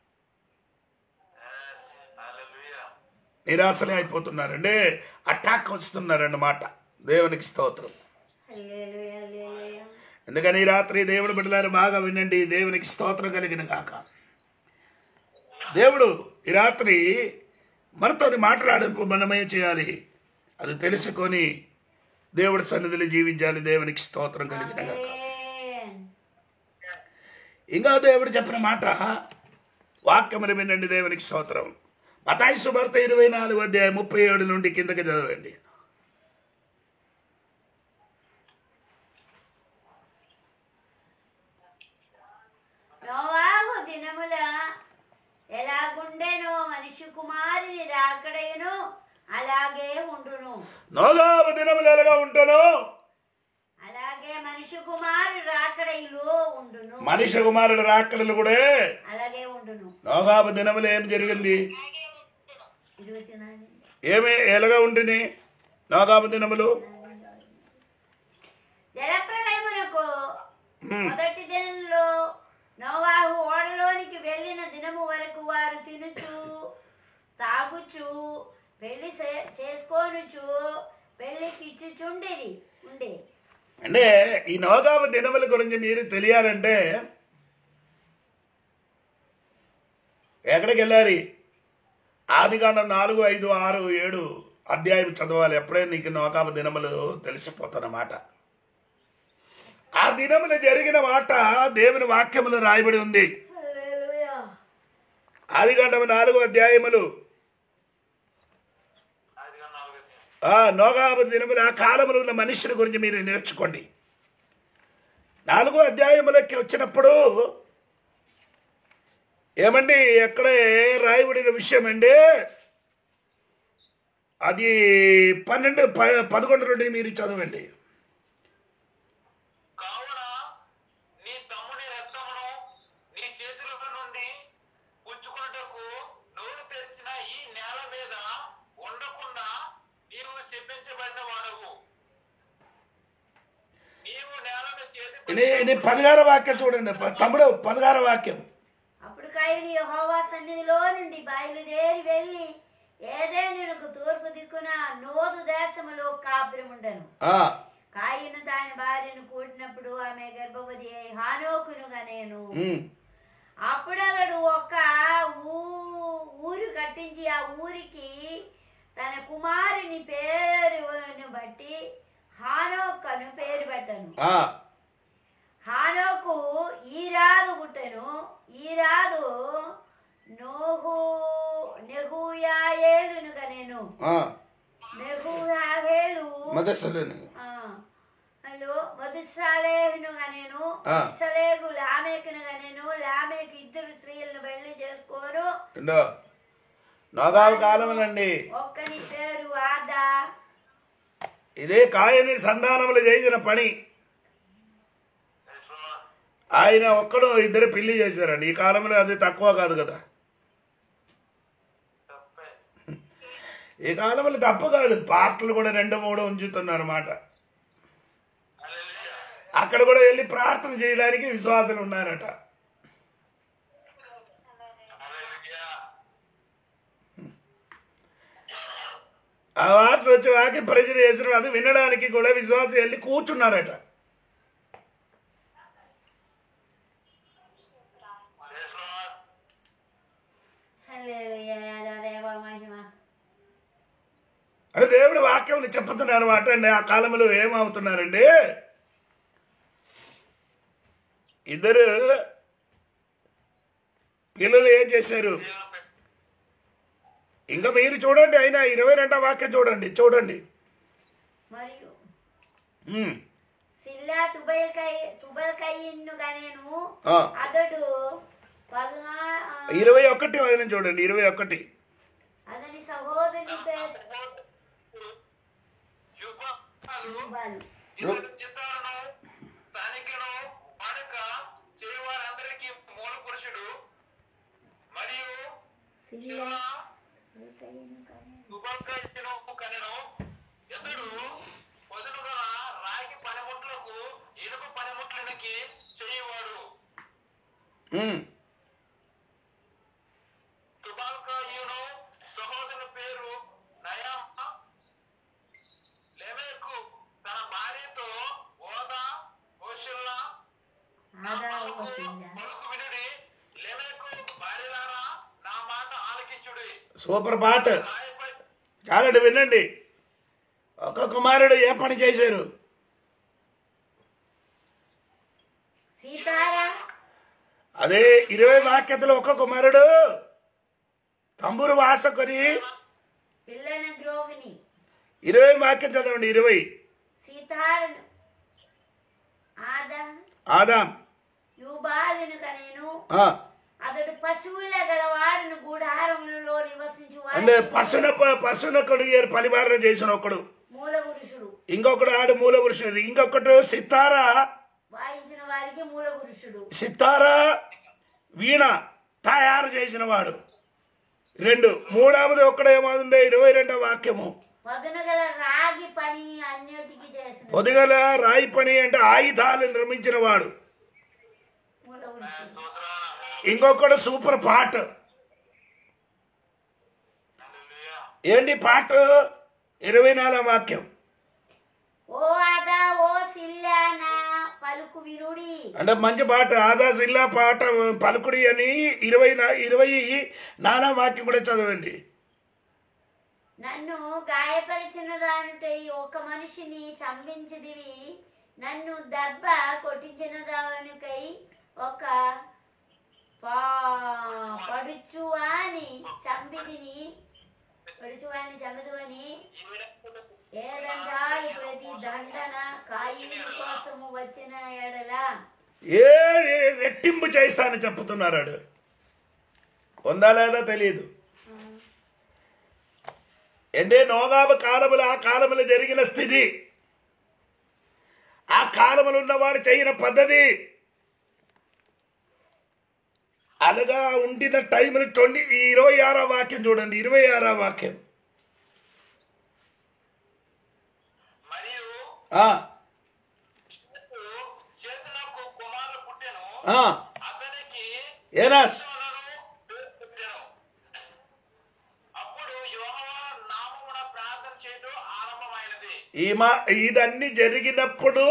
Hallelujah. నిరాశలే అయిపోతున్నారండి అటాక్ వస్తున్నారన్నమాట దేవునికి స్తోత్రం హల్లెలూయా హల్లెలూయా ఎందుకని ఈ రాత్రి దేవుడు బిడ్డలారు బాగా వినండి దేవునికి స్తోత్రం కలిగిన కాక దేవుడు ఈ రాత్రి మనతో మాట్లాడినప్పుడు మనమే చేయాలి అది తెలుసుకొని దేవుడి సన్నిధిలో జీవించాలి దేవునికి స్తోత్రం కలిగిన కాక ఆమేన్ ఇంకా దేవుడు చెప్పిన మాట వాక్యములు వినండి దేవునికి స్తోత్రం మతాయి సువార్త ఇరవై నాలుగు అధ్యాయం ముప్పై ఏడు నుండి కిందకి చదవండి నోవాహు దినముల ఎలాగుండెనో మనిషి కుమారుని రాకడయును అలాగే ఉండును నోగావ దినములు ఎలాగా ఉంటానో అలాగే మనిషి కుమారు రాకడయులు ఉండును మనిషి కుమారుడు రాక్కడలు కూడా అలాగే ఉండును నోగాబ దినములు ఏం జరిగింది ఇరవై నాలుగు ఏమి ఎలాగా ఉంటుంది నోగాబ దినములు జలప్రళయమునకు మొదటి దినంలో నోవాహు ఓడలోనికి వెళ్ళిన దినము వరకు వారు తినుచు తాగుచు పెళ్లి చే- చేసుకోనుచు పెళ్లికి ఇచ్చుచుండిరి ఉండే అంటే ఈ నోగామ దినముల గురించి మీరు తెలియాలంటే ఎక్కడికి వెళ్ళారు ఆదికాండం నాలుగు ఐదు ఆరు ఏడు అధ్యాయం చదవాలి ఎప్పుడే నీకు నోకామ దినములు తెలిసిపోతున్నమాట ఆ దినములు జరిగిన మాట దేవుని వాక్యములు రాయబడి ఉంది హల్లెలూయా. ఆదికాండం నాలుగు అధ్యాయములు ఆదిగా నాలుగు అధ్యాయం. ఆ నోగామ దినములు ఆ కాలములో ఉన్న మనుషుల గురించి మీరు నేర్చుకోండి నాలుగో అధ్యాయములకి వచ్చినప్పుడు ఏమండి ఎక్కడే రాయబడిన విషయం అండి అది పన్నెండు ప- పదకొండు నుండి మీరు చదవండి కావున నీ తమ్ముని రక్తమును నీ చేతుల నుండి పుచ్చుకున్నటకు నోరు తెరిచిన ఈ నేల మీద ఉండకుండా నీవు చెప్పించబడిన వాడవు నీవు నేలను చేతి ఇది ఇది పదహార వాక్యం చూడండి ప- తమ్ముడు పదహార వాక్యం అప్పుడు కైలు యెహోవా సన్నిధిలో నుండి బయలుదేరి వెళ్ళి ఏదేనునకు తూర్పు దిక్కున నోదు దేశములో కాపురముండను ఆ, కాయిను తాని భార్యను కూడినప్పుడు ఆమె గర్భవతి అయి హానోకునుగా నేను ఉమ్, అప్పుడతడు ఒక ఊ ఊరు కట్టించి ఆ ఊరికి తన కుమారుని పేరును బట్టి హానోక్ అను పేరు పెట్టను ఆ, హానోకు ఈరాదు పుట్టెను ఈరాదు నోహు నెహుయాయేలును కనెను ఆ, నెహుయాయేలు మదస్సులోని ఆ, హలో మధుశాలేహును కనెను ఆ. మధుసలేగు లామేకును కనెను లామేకు ఇద్దరు స్త్రీలను పెళ్లి చేసుకోరు రెండో నోగావు కాలములండి ఒక్కని పేరు ఆదా ఇదే కాయని సంధానములు చేసిన పని ఆయన ఒక్కడు ఇద్దరు పెళ్లి చేశారండి ఈ కాలంలో అది తక్కువ కాదు కదా తప్పే ఈ కాలంలో తప్పు కాదు పాటలు కూడా రెండు మూడు ఉంచుతున్నారు అన్నమాట హల్లెలూయా. అక్కడ కూడా వెళ్ళి ప్రార్థన చేయడానికి విశ్వాసులు ఉన్నారట హల్లెలూయా. ఆ వార్తలు వచ్చి వాకి ప్రజలు చేసిన అది వినడానికి కూడా విశ్వాసం వెళ్ళి కూర్చున్నారట Praise Lord. హల్లెలూయా యాదా దేవా మహిమ అంటే దేవుడు వాక్యములు చెప్పుతున్నారు అనమాట అండి ఆ కాలంలో ఏమవుతున్నారండి ఇద్దరు పిల్లలు ఏం చేశారు దేవుని పె- ఇంకా మీరు చూడండి అయినా ఇరవై రెండో వాక్యం చూడండి చూడండి మరియు ఉమ్, సిల్లా తుబల్కై తుబల్కయ్యను కనేను ఆ. అతడు పదునా ఇరవై ఒకటి వదిన చూడండి ఇరవై ఒకటి అతని సహోదరుని పేరు యుగాలు యూబాలు. ఇతని చిత్తాలను స్థానికను పడక చేయవారందరికీ మూల పురుషుడు మరియు సిల్లా తుబల్కయ్యను కనేను తుబల్కను కనెను ఇతడు పొదులు గల రాగి పనిముట్లకు ఇనుప పనిముట్లకి చేయవాడు ఉమ్, తుబాల్కాయును సహోదరుని పేరు నయామ లెమెకు తన భార్యతో ఓదా ఓషిల్లా ఆదా ఒక సిల్లా పలుకు వినుడి లెమెకు భార్యలారా నా మాట ఆలకించుడి సూపర్ పాట రాయపై చాలండి వినండి ఒక కుమారుడు ఏ పని చేశారు సీతారా అదే ఇరవై వాక్యతలో ఒక కుమారుడు తంబురు వాసకొని పిల్లన గ్రోగిని ఇరవై వాక్యం చదవండి ఇరవై సీతారను ఆదా ఆదాం యూబాలును కనేను ఆ, అతడు పశువుల గలవాడును గూఢారములలో నివసించు అంటే పశున పశునకుడు పరివారం చేసిన ఒకడు మూల పురుషుడు ఇంకొకడు ఆడు మూల పురుషుడు ఇంకొకడు సితారా వాయించిన వారికి మూల పురుషుడు సితారా వీణ తయారు చేసిన వాడు రెండు మూడవది ఒక్కడేమవుతుండే ఇరవై రెండవ వాక్యము పదును గల రాగి పని అన్నిటికీ చేసిన పొదిగల రాయి పని అంటే ఆయుధాలు నిర్మించిన వాడు మూల పురుషుడు ఇంకొకడు సూపర్ పాట ఏంటి పాట ఇరవై నాలుగు వాక్యం ఓ ఆదా ఓ సిల్లానా పలుకు వినుడి అంటే మంచి పాట ఆదా జిల్లా పాట పలుకుడి అని ఇరవై నా- ఇరవై నానా వాక్యం కూడా చదవండి నన్ను గాయపరిచిన దానిటై ఒక మనిషిని చంపించిదివి నన్ను దెబ్బ కొట్టించిన దానికై ఒక పా పడుచువాని చంపిదిని పడుచువాని చంపదువని ఏదంటారు ప్రతి దండన కాయుని కోసము వచ్చిన ఎడల ఏ ఏ- రెట్టింపు చేస్తానని చెప్తున్నారు ఆడు. ఉందా లేదా తెలియదు అంటే నోగాబు కాలములు ఆ కాలములు జరిగిన స్థితి ఆ కాలములు ఉన్నవాడు చేయని పద్ధతి అలాగా ఉండిన టైంని ట్వంటీ ఇరవై ఆరో వాక్యం చూడండి ఇరవై ఆరో వాక్యం మరియు ఆ, చేతులకు కుమారులు పుట్టెను ఆ, అతనికి ఏనాస్ యెహోవాను పేరు పెట్టెను. అప్పుడు యెహోవా నామమున ప్రార్థన చేయడం ఆరంభమైనది ఈ మా ఇదన్నీ జరిగినప్పుడు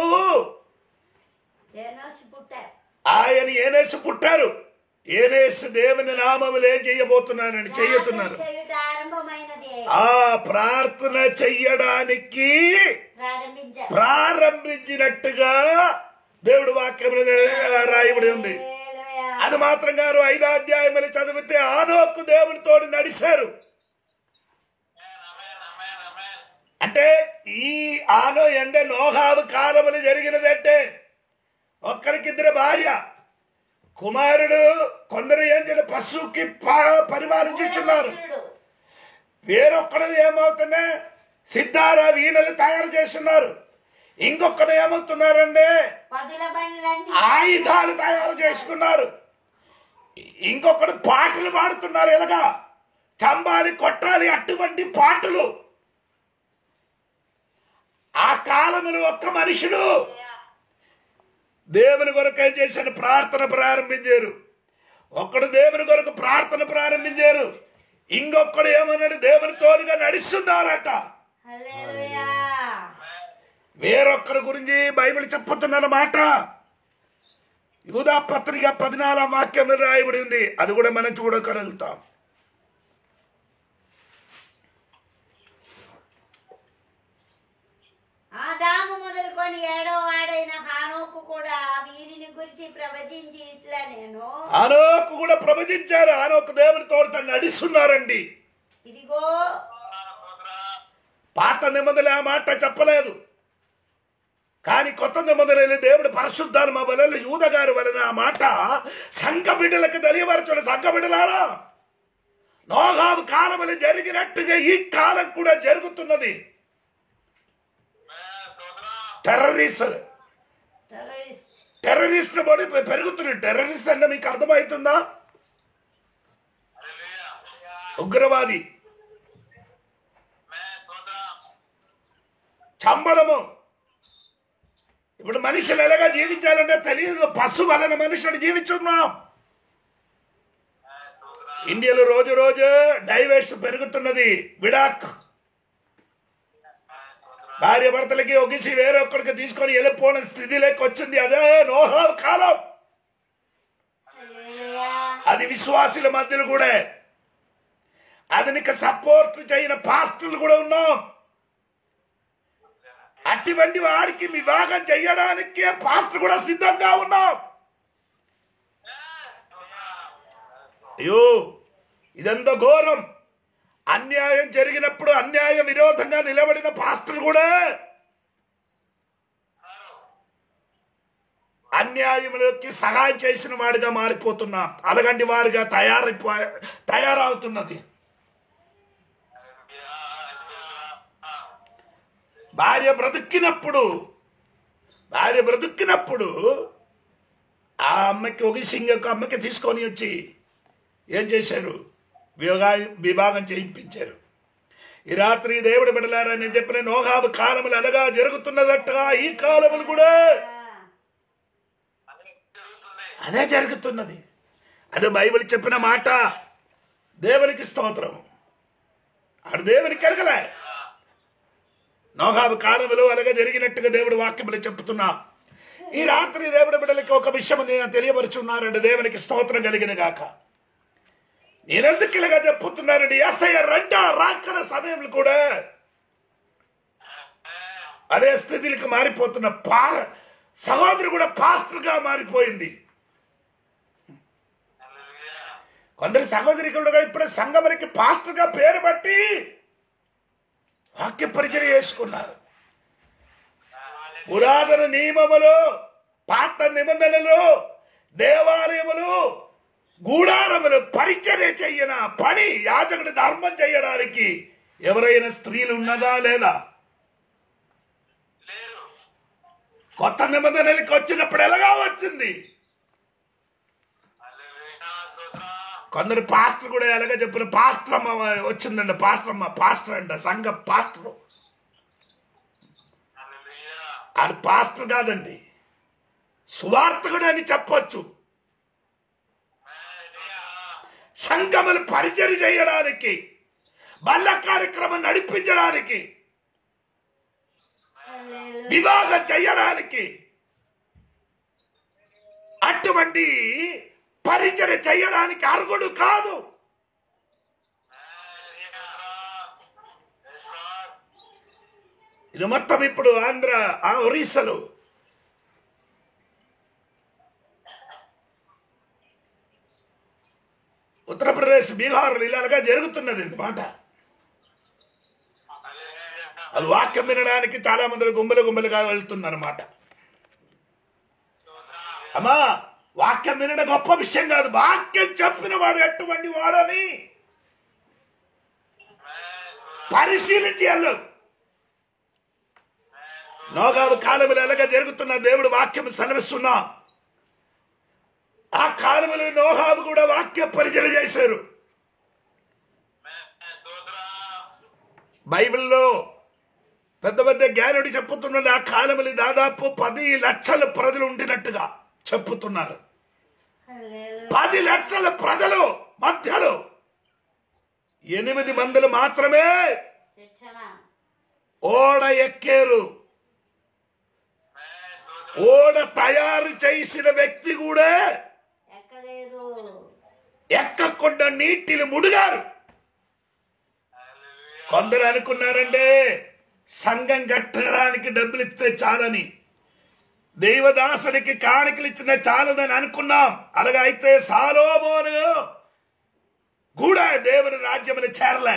ఏనోసి పుట్టారు ఆయన ఏనేసు పుట్టారు ఏనేసు దేవుని నామములు ఏం చేయబోతున్నారని చెయ్యతున్నారు ప్రార్థన చేయుట ఆరంభమైనది ఆ ప్రార్థన చెయ్యడానికి ప్రారంభించారు ప్రారంభించినట్టుగా దేవుడు వాక్యం రాయబడి ఉంది హల్లెలూయా. అది మాత్రం గారు ఐదో అధ్యాయములు చదివితే ఆనోకు దేవునితో నడిచారు అమేన్ అమేన్ అమేన్ అంటే ఈ ఆనో ఎండే నోహావు కాలములు జరిగినదంటే ఒక్కరికిద్దరు భార్య కుమారుడు కొందరు ఏం చేయాలి పశువుకి ప- పరిపాలించుచున్నారు పురుషుడు. వేరొక్కడు ఏమవుతున్నా సిద్ధార వీణలు తయారు చేస్తున్నారు ఇంకొకడు ఏమవుతున్నారండి పదుల బండ్లన్నీ ఆయుధాలు తయారు చేసుకున్నారు ఇంకొకడు పాటలు పాడుతున్నారు ఎలాగా చంబాలి కొట్టాలి అటువంటి పాటలు ఆ కాలములు ఒక్క మనుషుడు దేవుని కొరకు ఏం చేశారు ప్రార్థన ప్రారంభించారు ఒక్కడు దేవుని కొరకు ప్రార్థన ప్రారంభించారు ఇంకొకడు ఏమన్నాడు దేవుని తోడుగా నడుస్తున్నారట హల్లెలూయా. వేరొక్కరి గురించి బైబిల్ చెప్పుతున్నమాట యూదా పత్రిక పద్నాలుగు వాక్యంలో రాయబడి ఉంది అది కూడా మనం చూడగలుగుతాం ఆదాము మొదలుకొని ఏడో వాడైన హానోకు కూడా వీరిని గురించి ప్రవచించి ఇట్లా నేను ఆనోకు కూడా ప్రవచించారు ఆనోకు దేవుని తోడుతో నడుస్తున్నారండి ఇదిగో పాత నిబంధనలు ఆ మాట చెప్పలేదు కానీ కొత్త నిబంధనలు దేవుడు పరిశుద్ధాత్మ వలన యూద గారి వలన ఆ మాట సంఘ బిడ్డలకు తెలియపరచడు సంఘ బిడ్డలారా నోహాబు కాలములు జరిగినట్టుగా ఈ కాలం కూడా జరుగుతున్నది టెర్రరిస్ట్ టెర్రరిస్ట్ టెర్రరిస్ట్ బడి పెరుగుతున్నాడు టెర్రరిస్ట్ అంటే మీకు అర్థమవుతుందా ఉగ్రవాది చంపడము ఇప్పుడు మనుషులు ఎలాగా జీవించాలంటే తెలియదు పశు వలన మనుషులు జీవించున్నాం ఇండియాలో రోజు రోజు డైవర్స్ పెరుగుతున్నది విడాక్ భార్య భర్తలకి ఒగిసి వేరొక్కడికి తీసుకొని వెళ్ళిపోయిన స్థితిలోకి వచ్చింది అదే నోహా కాలం హల్లెలూయా. అది విశ్వాసుల మధ్యలో కూడా అతనికి సపోర్ట్ చేయని పాస్టర్లు కూడా ఉన్నాం అటువంటి వాడికి వివాహం చేయడానికి పాస్టర్ కూడా సిద్ధంగా ఉన్నాం అయ్యో ఇదెంత ఘోరం అన్యాయం జరిగినప్పుడు అన్యాయ విరోధంగా నిలబడిన పాస్టర్ కూడా అన్యాయములకి సహాయం చేసిన వాడిగా మారిపోతున్నాం అలగంటి వారిగా తయారైపో తయారవుతున్నది భార్య బ్రతుక్కినప్పుడు భార్య బ్రతుక్కినప్పుడు ఆ అమ్మకి ఒక సింగకు అమ్మకి తీసుకొని వచ్చి ఏం చేశారు విభా విభాగం చేయించారు ఈ రాత్రి దేవుడు బిడలారా నేను చెప్పిన నోహాబు కాలములు అలాగా జరుగుతున్నదట్టుగా ఈ కాలములు కూడా అదే జరుగుతున్నది అదే బైబిల్ చెప్పిన మాట దేవునికి స్తోత్రం ఆడు దేవునికి ఎరగలే నోహాబు కాలంలో అలాగే జరిగినట్టుగా దేవుడు వాక్యములు చెప్తున్నా ఈ రాత్రి దేవుడి బిడ్డలకి ఒక విషయం నేను తెలియపరుచున్నారండి దేవునికి స్తోత్రం కలిగిన గాక నేనెందుకు ఇలాగా చెప్పుతున్నానండి ఎస్ఐ రెంట రాకడ సమయంలో కూడా అదే స్థితికి మారిపోతున్న పా సహోదరు కూడా పాస్టర్గా మారిపోయింది కొందరు సహోదరికులు కూడా ఇప్పుడు సంగమనికి పాస్టర్గా పేరు బట్టి వాక్య పరిచయం చేసుకున్నారు పురాతన నియమములు పాత నిబంధనలు దేవాలయములు గూడారములు పరిచర్య చెయ్యన పని యాజకుడి ధర్మం చేయడానికి ఎవరైనా స్త్రీలు ఉన్నదా లేదా లేరు కొత్త నిబంధనలకి వచ్చినప్పుడు ఎలాగా వచ్చింది హల్లెలూయా స్తోత్రం కొందరు పాస్టర్ కూడా ఎలాగ చెప్పిన పాస్టర్ అమ్మ వచ్చిందండి పాస్టర్ అమ్మ పాస్టర్ అంట సంఘ పాస్టర్ హల్లెలూయా అది పాస్టర్ కాదండి సువార్తకుడు అని చెప్పొచ్చు హల్లెలూయా సంఘములు పరిచయం చేయడానికి బల్ల కార్యక్రమం నడిపించడానికి హల్లెలూయా. వివాహం చేయడానికి అటువంటి పరిచయం చేయడానికి అర్హుడు కాదు హల్లెలూయా ఎస్ లార్డ్ ఇది మొత్తం ఇప్పుడు ఆంధ్ర ఆ ఒరిస్సాలో ఉత్తరప్రదేశ్ బీహార్ ఇలాగా జరుగుతున్నది మాట హల్లెలూయా అది వాక్యం వినడానికి చాలా మంది గుంబలు గుంబలుగా వెళ్తుందన్నమాట అమ్మా వాక్యం వినడం గొప్ప విషయం కాదు వాక్యం చెప్పిన వాడు ఎటువంటి వాడని పరిశీలించి వెళ్ళు నోగావు కాలములు ఎలాగ జరుగుతున్న దేవుడు వాక్యం సెలవిస్తున్నా ఆ కాలములు నోహాబు కూడా వాక్య పరిచయం చేశారు స్తోత్రం బైబిల్లో పెద్ద పెద్ద జ్ఞానుడు చెప్పుతున్నాడు ఆ కాలములు దాదాపు పది లక్షల ప్రజలు ఉండినట్టుగా చెప్పుతున్నారు హల్లెలూయా. పది లక్షల ప్రజలు మధ్యలో ఎనిమిది మందులు మాత్రమే శిక్షణ ఓడ ఎక్కారు ఓడ తయారు చేసిన వ్యక్తి కూడా ఎక్కలేదు ఎక్కకుండా నీటిని ముడిగారు కొందరు అనుకున్నారంటే సంఘం కట్టడానికి డబ్బులు ఇస్తే చాలని దైవదాసునికి కాணிకలు ఇచ్చిన చాలదని అనుకున్నాం అలాగా అయితే సాలోమోను కూడా దేవుని రాజ్యములు చేరలే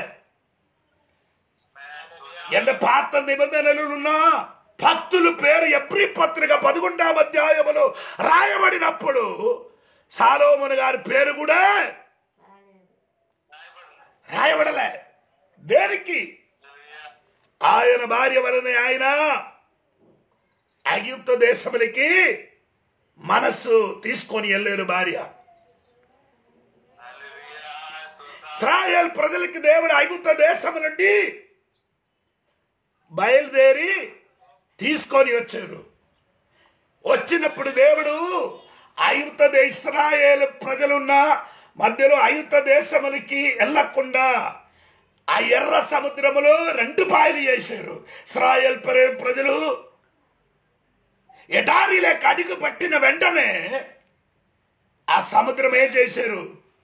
ఎంత పాత నిబంధనలు ఉన్నా భక్తుల పేరు ఎబ్రి పత్రిక పదకొండాం అధ్యాయములు రాయబడినప్పుడు సాలోమోను గారి పేరు కూడా రాలేదు. రాయబడలే దేనికి ఆయన భార్య వలన ఆయన ఐగుప్త దేశములకి మనస్సు తీసుకొని వెళ్ళారు భార్య ఇస్రాయేల్ ప్రజలకి దేవుడు ఐగుప్త దేశం నుండి బయలుదేరి తీసుకొని వచ్చారు వచ్చినప్పుడు దేవుడు ఐగుప్త దే- ఇస్రాయేల్ ప్రజలున్న మధ్యలో ఐగుప్త దేశములకి వెళ్ళకుండా ఆ ఎర్ర సముద్రములో రెండు పాయలు చేశారు ఇస్రాయేల్ ప్ర- ప్రజలు ఎడారిలోకి అడుగు పట్టిన వెంటనే ఆ సముద్రం ఏం చేశారు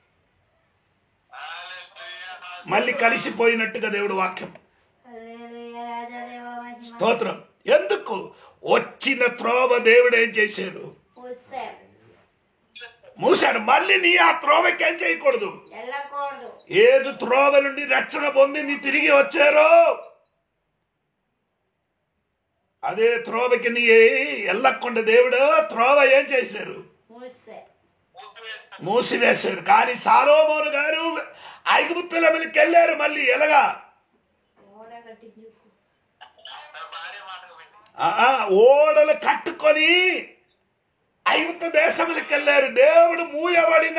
మళ్ళీ కలిసిపోయినట్టుగా దేవుడు వాక్యం హల్లెలూయా. రాజదేవ మహిమ. స్తోత్రం ఎందుకు వచ్చిన త్రోవ దేవుడు ఏం చేశాడు మూసారు. మూసాడు మళ్ళీ నీ ఆ త్రోవకి ఏం చేయకూడదు వెళ్ళకూడదు ఏదు త్రోవ నుండి రక్షణ పొంది నీ తిరిగి వచ్చారో అదే త్రోవకి నీ వెళ్ళకుండా దేవుడు త్రోవ ఏం చేశారు మూసారు మూసివేశారు కానీ సాలోమోను గారు ఐగుప్తులకి వెళ్ళారు మళ్ళీ ఎలాగా ఓడ కట్టించు భార్య మాటకు విని ఆ, ఆ, ఓడలు కట్టుకొని ఐగుప్త దేశములకు వెళ్ళారు దేవుడు మూయబడిన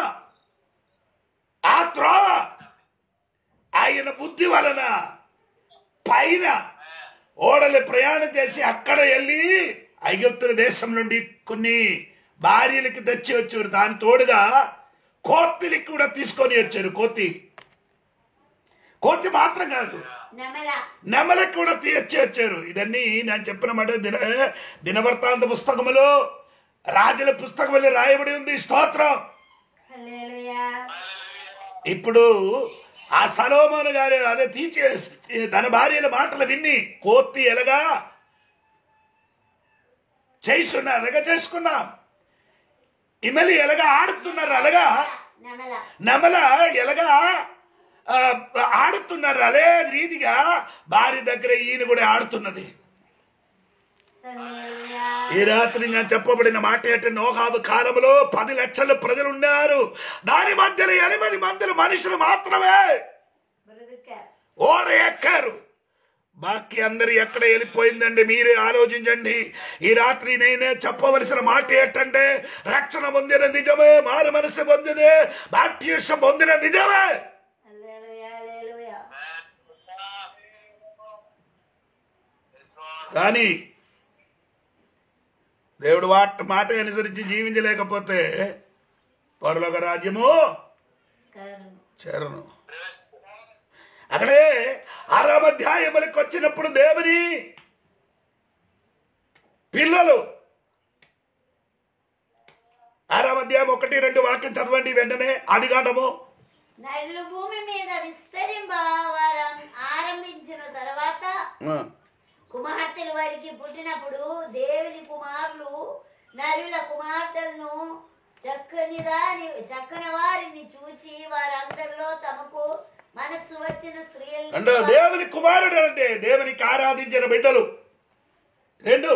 ఆ త్రోవ ఆయన బుద్ధి వలన పైన ఓడలు ప్రయాణం చేసి అక్కడ వెళ్ళి ఐగుప్తుల దేశం నుండి కొన్ని భార్యలకి తెచ్చి వచ్చారు దాని తోడుగా కోతిలకి కూడా తీసుకొని వచ్చారు కోతి కోతి మాత్రం కాదు నెమల నెమలకు కూడా తీర్చేచ్చారు ఇదన్నీ నేను చెప్పిన మాట దిన దినవర్తాంత పుస్తకములో రాజుల పుస్తకములో రాయబడి ఉంది స్తోత్రం హల్లెలూయా ఇప్పుడు ఆ సలోమోను గారు అదే తీర్చే తన భార్యల మాటలు విన్ని కోతి ఎలాగా చేస్తున్నారు అలాగా చేసుకున్నాం ఇమలి ఎలాగా ఆడుతున్నారు అలాగా నెమల నెమల ఎలాగా ఆ, ఆడుతున్నారు అదే రీతిగా భార్య దగ్గర ఈయన కూడా ఆడుతున్నది హల్లెలూయా ఈ రాత్రి నేను చెప్పబడిన మాట ఏంటంటే నోహాబు కాలంలో పది లక్షల ప్రజలు ఉన్నారు దాని మధ్యలో ఎనిమిది మందిల మనుషులు మాత్రమే బ్రతుకారు ఓడ ఎక్కారు బాకీ అందరు ఎక్కడ వెళ్ళిపోయిందండి మీరే ఆలోచించండి ఈ రాత్రి నేనే చెప్పవలసిన మాట ఏంటంటే రక్షణ పొందిన నిజమే మారు మనసు పొందిదే బాప్టిసం పొందిన నిజమే హల్లెలూయా హల్లెలూయా కానీ దేవుడు వాట్ మాట అనుసరించి జీవించలేకపోతే పరులోక రాజ్యము కరుణ చేరను అక్కడే ఆరామ అధ్యాయములకు వచ్చినప్పుడు దేవుని పిల్లలు ఆరామ అధ్యాయం ఒకటి రెండు వాక్యం చదవండి వెంటనే ఆదిగాండము నరులు భూమి మీద విస్తరింప వారు ఆరంభించిన తర్వాత కుమార్తెలు వారికి పుట్టినప్పుడు దేవుని కుమారులు నరుల కుమార్తెలను చక్కని దాని చక్కని వారిని చూచి వారందరిలో తమకు మనస్సు వచ్చిన అంటే స్త్రీలను దేవుని కుమారుడు అంటే దేవునికి ఆరాధించిన బిడ్డలు రెండు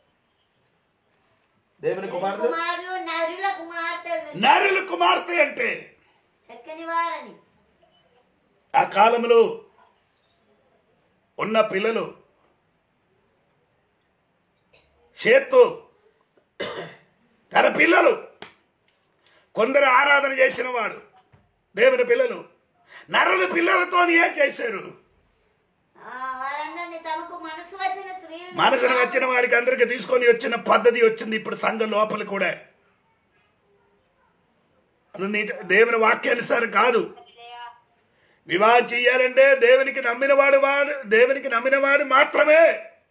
దేవుని కుమారుడు కుమారులు నరుల కుమార్తెలను నరుల కుమార్తె అంటే చక్కని వారని ఆ కాలంలో ఉన్న పిల్లలు చేత్తు తన పిల్లలు కొందరు ఆరాధన చేసిన వాడు దేవుని పిల్లలు నరుల పిల్లలతో ఏం చేశారు ఆ, వారందరినీ తమకు మనసు వచ్చిన స్త్రీలను మనసును వచ్చిన వాడికి అందరికి తీసుకొని వచ్చిన పద్ధతి వచ్చింది ఇప్పుడు సంఘం లోపల కూడా అది నీ- దేవుని వాక్యానుసారం కాదు వివాహం చెయ్యాలంటే దేవునికి నమ్మినవాడు వాడు దేవునికి నమ్మినవాడు మాత్రమే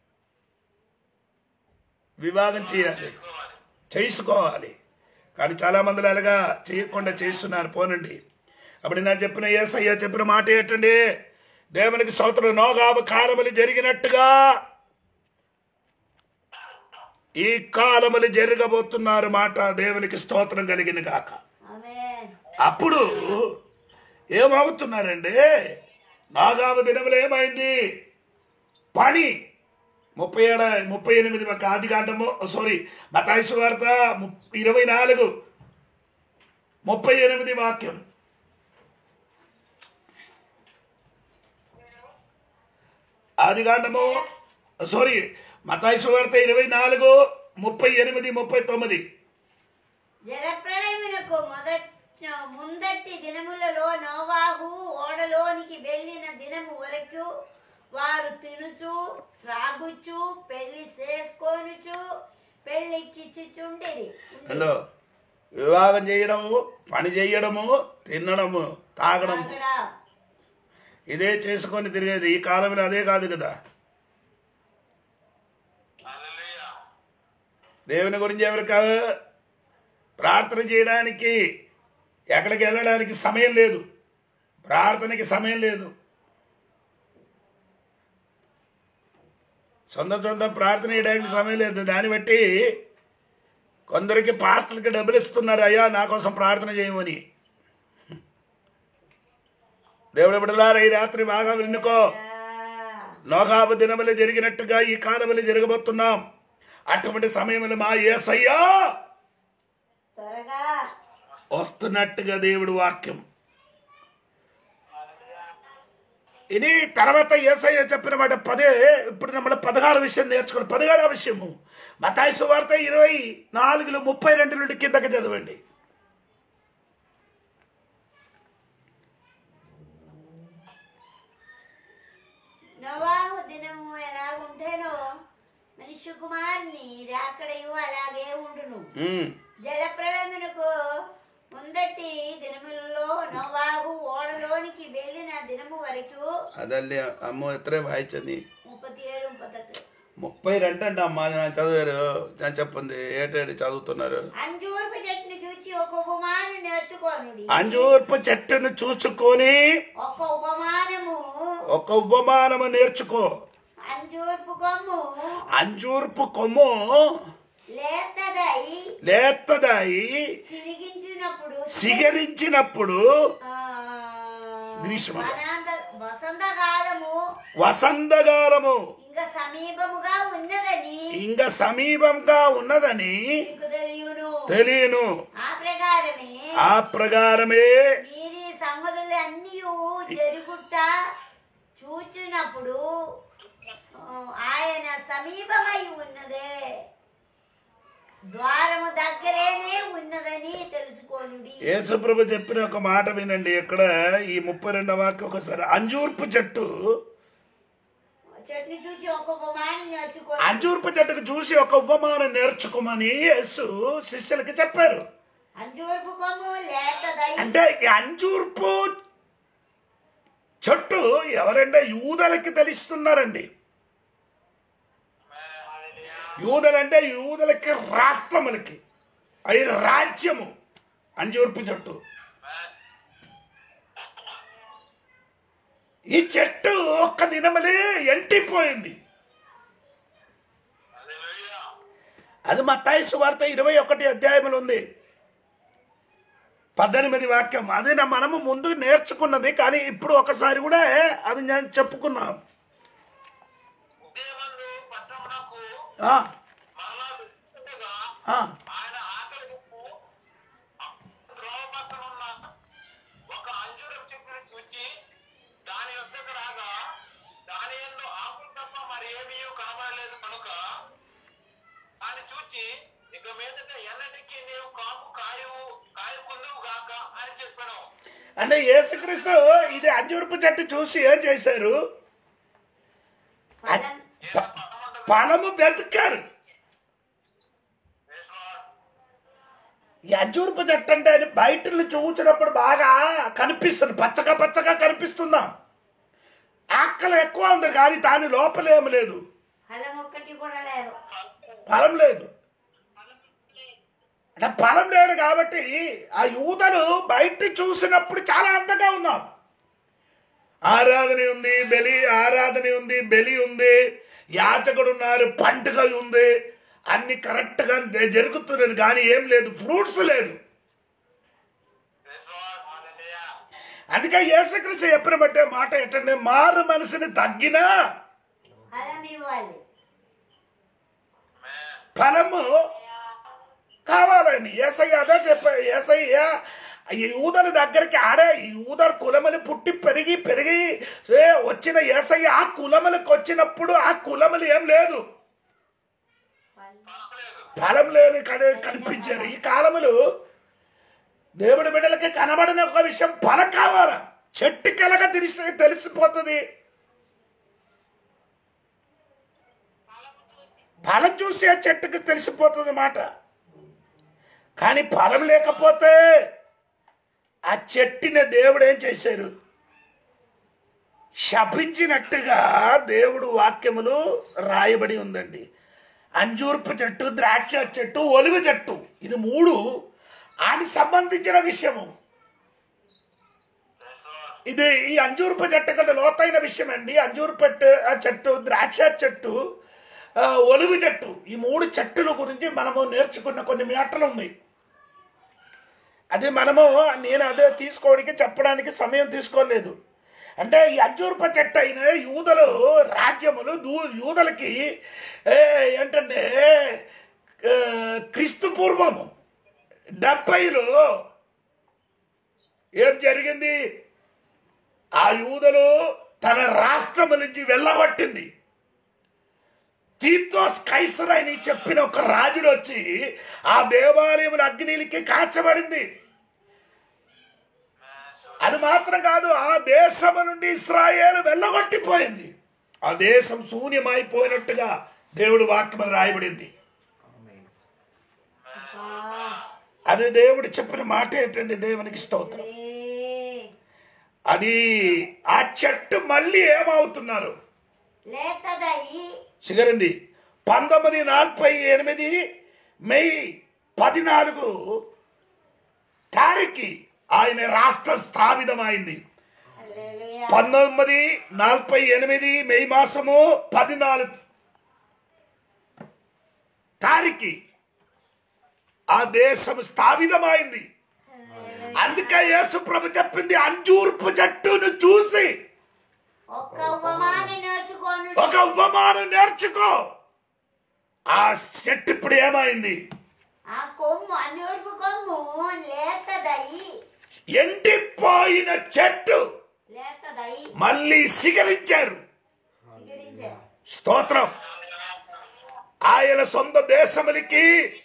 వివాహం చేయాలి చేసుకోవాలి కానీ చాలా మంది అలాగా చేయకుండా చేస్తున్నారు పోనండి అప్పుడు నేను చెప్పిన ఏసయ్య చెప్పిన మాట ఏంటండి దేవునికి సోదరు నోగాబు కాలములు జరిగినట్టుగా ఈ కాలములు జరగబోతున్నారు మాట దేవునికి స్తోత్రం కలిగిన గాక ఆమేన్ అప్పుడు ఏమవుతున్నారండి నాగామ దినములు ఏమైంది పని ముప్పై ఏడ ముప్పై ఎనిమిది ఒక ఆది కాండము సారీ మతాయిసు వార్త ము- ఇరవై నాలుగు ముప్పై ఎనిమిది వాక్యం ఆది కాండము సారీ మతాయిసు వార్త ఇరవై నాలుగు ముప్పై ఎనిమిది ముప్పై తొమ్మిది జలప్రళయమునకు మొదట ముందటి దినములలో నోవాహు ఓడలోనికి వెళ్ళిన దినము వరకు వారు తినుచు త్రాగుచు పెళ్లి చేసుకొనుచు పెళ్లికిచ్చుచుండిరి హలో వివాహం చేయడము పని చేయడము తినడము తాగడము అక్కడ ఇదే చేసుకొని తిరిగేది ఈ కాలంలో అదే కాదు కదా హల్లెలూయా దేవుని గురించి ఎవరికి ప్రార్థన చేయడానికి ఎక్కడికి వెళ్ళడానికి సమయం లేదు ప్రార్థనకి సమయం లేదు సొంత సొంత ప్రార్థన చేయడానికి సమయం లేదు దాన్ని బట్టి కొందరికి పాస్టర్కి డబ్బులు ఇస్తున్నారు అయ్యా నా కోసం ప్రార్థన చేయమని దేవుడు బిడ్డలారా ఈ రాత్రి బాగా విన్నుకో నోగాబు దినములు జరిగినట్టుగా ఈ కాలములు జరగబోతున్నాం అటువంటి సమయంలో మా ఏసయ్యా త్వరగా వస్తున్నట్టుగా దేవుడు వాక్యం ఇది తర్వాత ఏసయ్య చెప్పిన మాట పదే ఇప్పుడు നമ്മൾ పదహారు విషయం నేర్చుకుని పదిహేడవ విషయము మతాయి సువార్త ఇరవై నాలుగులో ముప్పై రెండు నుండి కిందకి చదవండి నోవాహు దినము ఎలా ఉంటేనో మనిషి కుమారుని రాకడయు అలాగే ఉండును ఉమ్, జలప్రళయమునకు ముందటి దినములలో నవాబు ఓడలోనికి వెళ్ళిన దినము వరకు అదల్లి అమ్మ ఎత్రే వాయించని ముప్పത്തി ఏడు ముప్పత్తెట్టు ముప్పై రెండు అంటే అమ్మా నేను చదివారు నేను చెప్పండి ఏటేడు చదువుతున్నారు అంజూర్పు చెట్టుని చూచి ఒక ఉపమానం నేర్చుకోనుడి అంజూర్పు చెట్టును చూచుకొని ఒక ఉపమానము ఒక ఉపమానము నేర్చుకో అంజూర్పు కొమ్ము అంజూర్పు కొమ్ము లేతదై లేత్తదాయి చిరిగించినప్పుడు సిగరించినప్పుడు ఆ, గ్రీష్మ. వనాంత- వసంతకాలము వసంతకాలము ఇంకా సమీపముగా ఉన్నదని ఇంకా సమీపంగా ఉన్నదని మీకు తెలియను తెలియను ఆ ప్రకారమే ఆ ప్రకారమే మీరి సంగతులు అన్నీ జరుగుట చూచినప్పుడు ఆ, ఆయన సమీపమై ఉన్నదే ద్వారము దగ్గరేనే ఉన్నదని తెలుసుకోనుడి యేసుప్రభు చెప్పిన ఒక మాట వినండి ఇక్కడ ఈ ముప్పై రెండవ వాక్యం ఒకసారి అంజూర్పు చెట్టు చెట్టుని చూసి ఒక్కొక్క మాని నేర్చుకో అంజూర్పు చెట్టుకు చూసి ఒక ఉపమానం నేర్చుకోమని యేసు శిష్యులకి చెప్పారు అంజూర్పు కొమ్ము లేతదై అంటే ఈ అంజూర్పు చెట్టు ఎవరంటే యూదలకి తెలుస్తున్నారండి యూదలంటే యూదలకి రాష్ట్రములకి అది రాజ్యము అంజూర్పు చెట్టు ఈ చెట్టు ఒక్క దినమలే ఎంటిపోయింది అది మత్తాయి సువార్త ఇరవై ఒకటి అధ్యాయములు ఉంది పద్దెనిమిది వాక్యం అది నా మనము ముందు నేర్చుకున్నది కానీ ఇప్పుడు ఒకసారి కూడా అది నేను చెప్పుకున్నాం దేవుళ్ళు పట్టణమునకు ఆ, మరలా వెళ్తుండగా ఆ, ఆయన ఆకలికి ద్రోవ పక్కన ఉన్న ఒక అంజూరపు చెట్టుని చూసి దాని వద్దకు రాగా దాని ఎందు ఆకులు తప్ప మరి ఏమీ కనబడలేదు కనుక దాన్ని చూచి ఇక మీదట ఎన్నటికీ నీవు కాపు కాయవు కాయకుందువు గాక అని చెప్పాను అంటే యేసుక్రీస్తు ఇది అంజూరపు చెట్టు చూసి ఏం చేశారు ఫలం ప- ఫలము వెతకారు ఈ అంజూరపు చెట్టు అంటే అది బయట నుంచి చూసినప్పుడు బాగా కనిపిస్తుంది పచ్చగా పచ్చగా కనిపిస్తుందా ఆకలి ఎక్కువ ఉంది కానీ దాని లోపల ఏమి లేదు ఫలం ఒక్కటి కూడా లేదు ఫలం లేదు అంటే ఫలం లేదు కాబట్టి ఆ యూదలు బయట చూసినప్పుడు చాలా అందంగా ఉన్నాం ఆరాధన ఉంది బలి ఆరాధన ఉంది బలి ఉంది యాచకుడు ఉన్నారు పండుగ ఉంది అన్ని కరెక్ట్ గా జరుగుతున్నది కానీ ఏం లేదు ఫ్రూట్స్ లేదు అందుకే యేసుక్రీస్తు చెప్పిన బట్టే మాట ఏంటంటే మారు మనసుని తగ్గినా ఫలం ఇవ్వాలి ఫలము కావాలండి ఏసయ్య అదే చెప్పా ఏసయ్య ఈ ఊదల దగ్గరికి ఆడే ఈ ఊదల కులములు పుట్టి పెరిగి పెరిగి ఏ వచ్చిన ఏసయ్య ఆ కులములకు వచ్చినప్పుడు ఆ కులములు ఏం లేదు ఫలం లేదు కని- కనిపించారు ఈ కాలములు దేవుడి బిడ్డలకి కనబడిన ఒక విషయం ఫలం కావాలా చెట్టు కలగ తెలిసి తెలిసిపోతుంది ఫలం చూసి ఆ చెట్టుకి తెలిసిపోతుంది మాట కానీ ఫలం లేకపోతే ఆ చెట్టుని దేవుడు ఏం చేశారు శపించినట్టుగా దేవుడు వాక్యములు రాయబడి ఉందండి అంజూర్పు చెట్టు ద్రాక్ష చెట్టు ఒలివ చెట్టు ఇది మూడు ఆని సంబంధించిన విషయము ఇది ఈ అంజూర్పు చెట్టు కంటే లోతైన విషయం అండి అంజూరు పెట్టు ఆ చెట్టు ద్రాక్ష చెట్టు ఆ, ఒలుగు చెట్టు ఈ మూడు చెట్టుల గురించి మనము నేర్చుకున్న కొన్ని మేటలు ఉన్నాయి అది మనము నేను అదే తీసుకోవడానికి చెప్పడానికి సమయం తీసుకోలేదు అంటే ఈ అంజూర్ప చెట్టు అయిన యూదలు రాజ్యములు దూ యూదలకి ఏ, ఏంటంటే ఆ, క్రీస్తు పూర్వము డెబ్బైలో ఏం జరిగింది ఆ యూదలు తన రాష్ట్రము నుంచి వెళ్ళగొట్టింది తీర్థోస్ కైసర్ అని చెప్పిన ఒక రాజుడు వచ్చి ఆ దేవాలయముల అగ్నిలకి కాల్చబడింది అది మాత్రం కాదు ఆ దేశము నుండి ఇస్రాయేల్ వెళ్ళగొట్టిపోయింది ఆ దేశం శూన్యమైపోయినట్టుగా దేవుడు వాక్యం రాయబడింది అది దేవుడు చెప్పిన మాట ఏంటండి దేవునికి స్తోత్రం ఏ, అది ఆ చెట్టు మళ్ళీ ఏమవుతున్నారు లేతదయి చిగరింది పంతొమ్మిది నలభై ఎనిమిది మే పద్నాలుగు తారీఖు ఆయన రాష్ట్రం స్థాపితమైంది హల్లెలూయా. పంతొమ్మిది నలభై ఎనిమిది మే మాసము పద్నాలుగు తారీఖు ఆ దేశం స్థాపితమైంది అందుకే యేసు ప్రభు చెప్పింది అంజూర్పు జట్టును చూసి ఒక్క ఉపమాని నేర్చుకోను ఒక ఉపమానం నేర్చుకో ఆ చెట్టు ఇప్పుడు ఏమైంది ఆ కొమ్ము అన్నూర్పు కొమ్ము లేతదయి ఎండిపోయిన చెట్టు లేతదయి మళ్ళీ సిగరించారు చిగురించే స్తోత్రం ఆయన సొంత దేశములకి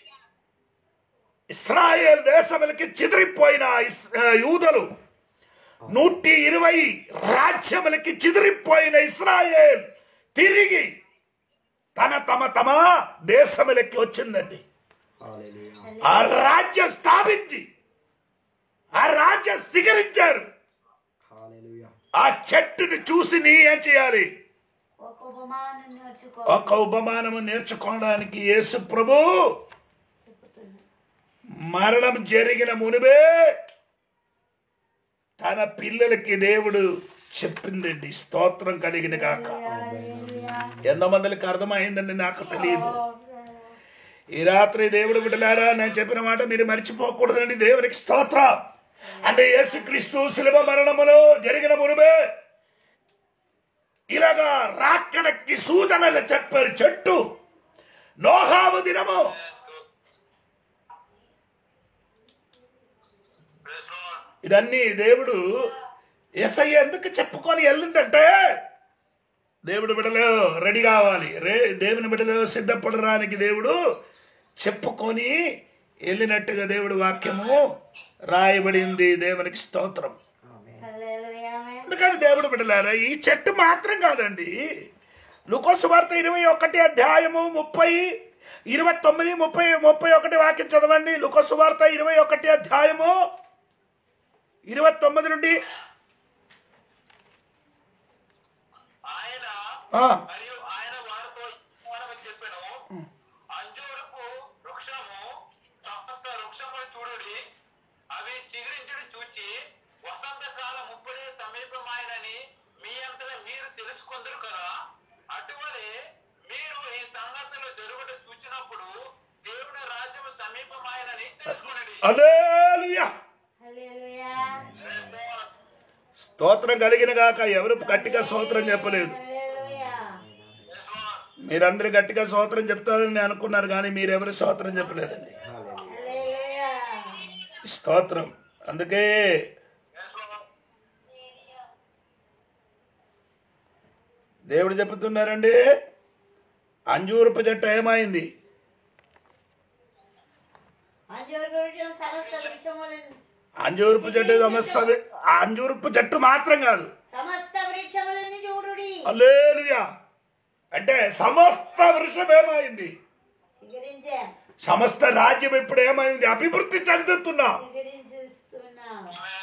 ఇస్రాయేల్ దేశములకి చెదిరిపోయిన ఇస్- ఆ, యూదులు నూటి ఇరవై రాజ్యములకి చెదిరిపోయిన ఇస్రాయేల్ తిరిగి తన తమ తమ దేశములకి వచ్చిందండి Hallelujah. ఆ రాజ్యం స్థాపించి ఆ రాజ్యం స్వీకరించారు Hallelujah. ఆ చెట్టుని చూసి నీ ఏం చేయాలి ఒక ఉపమానం నేర్చుకో ఒక ఉపమానము నేర్చుకోవడానికి యేసు ప్రభు చెప్తున్నా మరణం జరిగిన మునివే తన పిల్లలకి దేవుడు చెప్పిందండి స్తోత్రం కలిగిన కాక హల్లెలూయా. ఎంతమందికి అర్థమైందండి నాకు తెలియదు ఈ రాత్రి దేవుడు బిడ్డలారా నేను చెప్పిన మాట మీరు మర్చిపోకూడదండి దేవునికి స్తోత్రం అంటే యేసుక్రీస్తు శిలువ మరణములో జరిగిన మునుబే ఇలాగా రాక్కడకి సూచనలు చెప్పారు చెట్టు నోహాము దినము Praise Lord. ఇదన్నీ దేవుడు ఎస్ఐ ఎందుకు చెప్పుకొని వెళ్ళిందంటే దేవుడు బిడలో రెడీ కావాలి రే దేవుని బిడలో సిద్ధపడడానికి దేవుడు చెప్పుకొని వెళ్ళినట్టుగా దేవుడు వాక్యము రాయబడింది దేవునికి స్తోత్రం హల్లెలూయా. ఆమేన్. అందుకని దేవుడు బిడలారా ఈ చెట్టు మాత్రం కాదండి లుకోసు వార్త ఇరవై ఒకటి అధ్యాయము ముప్పై ఇరవై తొమ్మిది ముప్పై ముప్పై ఒకటి వాక్యం చదవండి లుకోసు వార్త ఇరవై ఒకటి అధ్యాయము ఇరవై తొమ్మిది నుండి ఆయన ఆ, మరియు ఆయన వారితో మనము చెప్పెను అంజూరపు వృక్షము సమస్త వృక్షములు చూడుడి అవి చిగురించుడు చూచి వసంతకాలం ముప్పుడే సమీపమాయనని మీ అంతటా మీరు తెలుసుకుందరు కదా అటువలే మీరు ఈ సంగతులు జరుగుట చూచినప్పుడు దేవుని రాజ్యము సమీపమాయనని తెలుసుకునండి హల్లెలూయా హల్లెలూయా. స్తోత్రం కలిగిన గాక ఎవరు గట్టిగా స్తోత్రం చెప్పలేదు హల్లెలూయా. మీరందరూ గట్టిగా స్తోత్రం చెప్తారని నేను అనుకున్నారు కానీ మీరెవరు స్తోత్రం చెప్పలేదండి హల్లెలూయా. స్తోత్రం అందుకే దేవుడు చెప్తున్నారండి అంజూరపు చెట్టు ఏమైంది అంజూరు వృక్షం సమస్త వృక్షములను అంజూరపు చెట్టు సమస్త వి- ఆ అంజూరపు చెట్టు మాత్రం కాదు సమస్త వృక్షములను చూడుడి అల్లేలుయా అంటే సమస్త వృషం ఏమైంది చిగురించే సమస్త రాజ్యం ఇప్పుడు ఏమైంది అభివృద్ధి చెందుతున్నా చిగురించుస్తున్నాం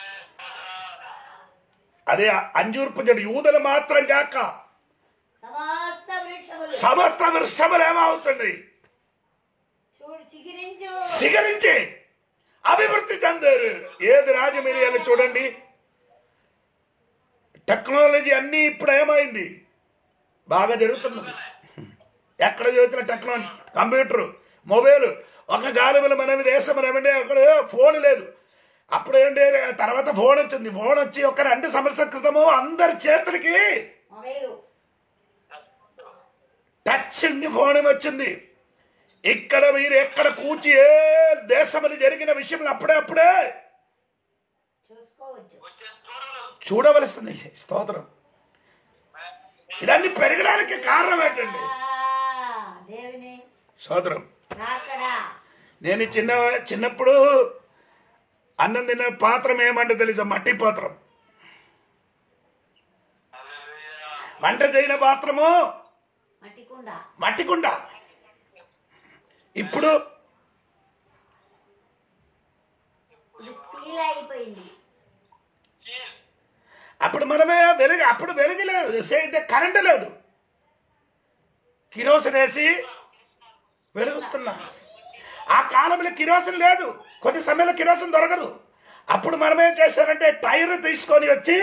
అదే అంజూర్పు చెట్టు యూదలు మాత్రం కాక సమస్త వృక్షములు సమస్త వృక్షములు ఏమవుతుంది చూడు చిగురించు సిగరించి అభివృద్ధి చెందారు ఏది రాజమీరియాలు చూడండి టెక్నాలజీ అన్నీ ఇప్పుడు ఏమైంది బాగా జరుగుతున్నది ఎక్కడ జరుగుతున్న టెక్నాలజీ కంప్యూటర్ మొబైల్ ఒక గాలిబల మన దేశం ఏమంటే అక్కడ ఫోన్ లేదు అప్పుడు ఏంటి తర్వాత ఫోన్ వచ్చింది ఫోన్ వచ్చి ఒక రెండు సంవత్సరాల క్రితము అందరి చేతులకి మొబైలు టచ్ ఫోన్ వచ్చింది ఇక్కడ మీరు ఎక్కడ కూర్చి ఏ దేశంలో జరిగిన విషయం అప్పుడే అప్పుడే చూసుకోవచ్చు వచ్చే చూడలు చూడవలసింది స్తోత్రం ఇదన్నీ పెరగడానికి కారణం ఏంటండి ఆ, దేవుని స్తోత్రం రాకడా నేను చిన్న చిన్నప్పుడు అన్నం తిన్న పాత్రం ఏమంటే తెలుసా మట్టి పాత్రం వంట చేయన పాత్రము మట్టికుండ మట్టి కుండ ఇప్పుడు ఇప్పుడు స్టీల్ అయిపోయింది స్టీల్ అప్పుడు మనమే వెలుగు అప్పుడు వెలుగు లేదు సే- కరెంటు లేదు కిరోసిన్ వేసి వెలుగుస్తున్నా ఆ కాలంలో కిరోసిన్ లేదు కొన్ని సమయంలో కిరోసిన్ దొరకదు అప్పుడు మనం ఏం చేశారంటే టైర్ తీసుకొని వచ్చి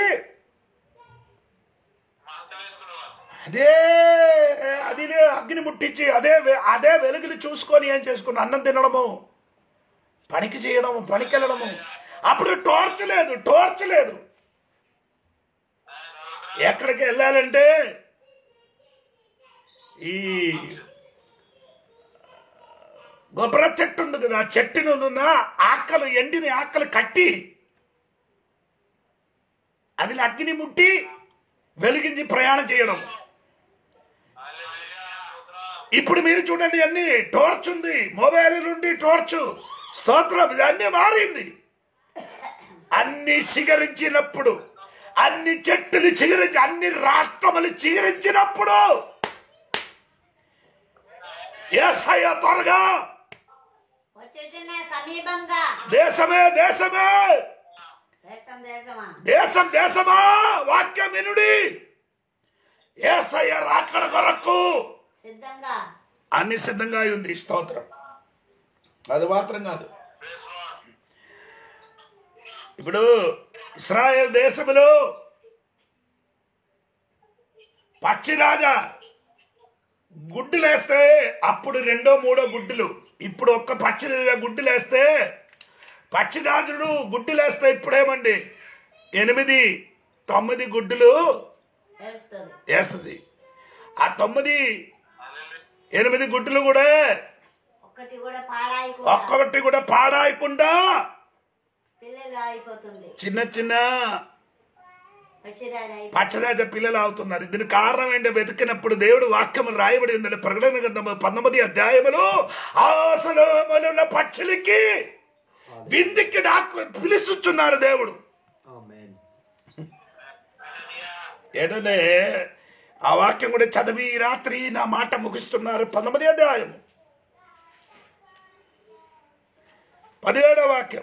మంట వేసుకునేవారు అదే అది అగ్ని ముట్టించి అదే వె- అదే వెలుగుని చూసుకొని ఏం చేసుకున్న అన్నం తినడము పనికి చేయడము పనికి వెళ్ళడము అప్పుడు టార్చ్ లేదు టార్చ్ లేదు ఎక్కడికి వెళ్ళాలంటే ఈ గొబ్బర చెట్టు ఉంది కదా ఆ చెట్టునున్న ఆకలు ఎండిని ఆకలు కట్టి అది అగ్ని ముట్టి వెలిగించి ప్రయాణం చేయడం హల్లెలూయా స్తోత్రం ఇప్పుడు మీరు చూడండి అన్ని టార్చ్ ఉంది మొబైల్ నుండి టార్చ్ స్తోత్రం ఇది అన్ని మారింది అన్ని చిగరించినప్పుడు అన్ని చెట్టులు చిగురించి అన్ని రాష్ట్రములు చిగురించినప్పుడు ఏసయ్య త్వరగా వచ్చేటనే సమీపంగా దేశమే దేశమే దేశం దేశమా దేశం దేశమా వాక్యం వినుడి ఏసయ్య రాకడ కొరకు సిద్ధంగా అన్ని సిద్ధంగా ఉంది స్తోత్రం అది మాత్రం కాదు ఇప్పుడు ఇస్రాయేల్ దేశములో పక్షిరాజా గుడ్డులేస్తే అప్పుడు రెండో మూడో గుడ్డులు ఇప్పుడు ఒక్క పక్షి గుడ్డులేస్తే పక్షిరాజుడు గుడ్డులేస్తే ఇప్పుడేమండి ఎనిమిది తొమ్మిది గుడ్డులు తెలుస్తుంది వేస్తుంది ఆ తొమ్మిది ఎనిమిది గుడ్డులు కూడా ఒక్కటి కూడా పాడాయి ఒక్కొక్కటి కూడా పాడాయకుండా పిల్లలు అయిపోతుంది చిన్న చిన్న పచ్చిరాని అయిపోతుంది పచ్చరాజ పిల్లలు అవుతున్నారు దీని కారణం ఏంటో వెతికినప్పుడు దేవుడు వాక్యం రాయబడి ఉందండి ప్రకటన గ్రంథము పంతొమ్మిది అధ్యాయములు ఆసనములున్న పక్షులకి విందికి నాకు పిలుస్తున్నారు దేవుడు ఆమెన్ ఏంటంటే ఆ వాక్యం కూడా చదివి ఈ రాత్రి నా మాట ముగిస్తున్నారు పంతొమ్మిది అధ్యాయము పదిహేడో వాక్యం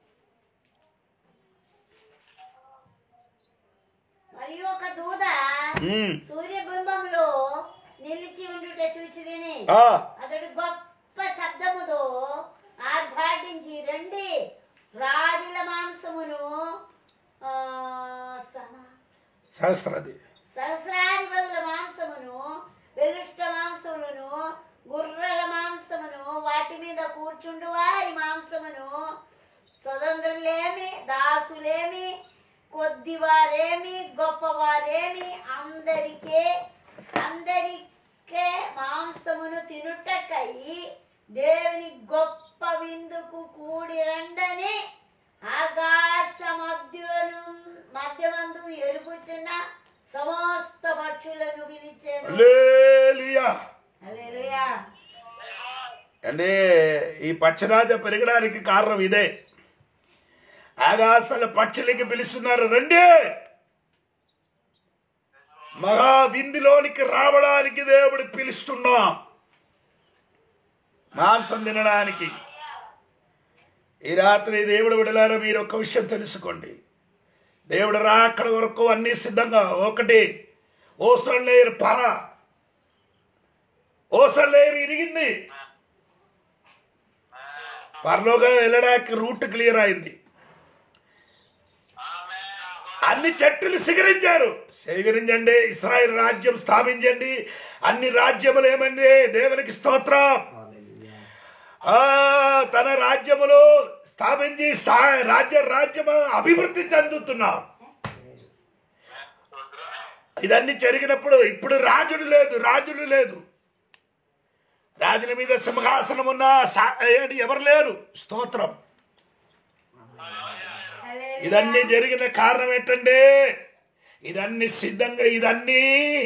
మరియు ఒక దూత ఉమ్. సూర్యబింబంలో నిలిచి ఉండుట చూసి విని ఆ, అతడు గొప్ప శబ్దముతో ఆర్భాటించి రండి రాజుల మాంసమును ఆ, సమ- సహస్రాది సహస్రాధిపతుల మాంసమును వెలుష్ట మాంసములను గుర్రల మాంసమును వాటి మీద కూర్చుండు వారి మాంసమును స్వతంత్రులేమి దాసులేమి కొద్దివారేమి గొప్పవారేమి అందరికే అందరికే మాంసమును తినుటకై దేవుని గొప్ప విందుకు కూడి రండని ఆకాశ మధ్యను మధ్యమందు ఎలుపుచున్న సమస్త పక్షులను పిలిచాను హల్లెలూయా. హల్లెలూయా అంటే ఈ పక్షరాజ పెరగడానికి కారణం ఇదే ఆకాశాల పక్షులకి పిలుస్తున్నారు రండి మహా విందులోనికి రావడానికి దేవుడు పిలుస్తున్నాం మాంసం తినడానికి ఈ రాత్రి దేవుడు విడలారా మీరు ఒక్క విషయం తెలుసుకోండి దేవుడు రాకడ వరకు అన్ని సిద్ధంగా ఒకటి ఓసన్ లేయర్ పర ఓసన్ లేయర్ ఇరిగింది పరలోగా వెళ్ళడానికి రూట్ క్లియర్ అయింది అన్ని చెట్టులు సిగరించారు సేకరించండి ఇస్రాయల్ రాజ్యం స్థాపించండి అన్ని రాజ్యములు ఏమండి దేవునికి స్తోత్రం హల్లెలూయా ఆ తన రాజ్యములో స్థాపించి స్థా- రాజ్య రాజ్యము అభివృద్ధి చెందుతున్నాం ఇదన్నీ జరిగినప్పుడు ఇప్పుడు రాజులు లేదు రాజులు లేదు రాజుల మీద సింహాసనం ఉన్న సా- ఏంటి ఎవరు లేరు స్తోత్రం హల్లెలూయా. ఇదన్నీ జరిగిన కారణం ఏంటంటే ఇదన్నీ సిద్ధంగా ఇదన్నీ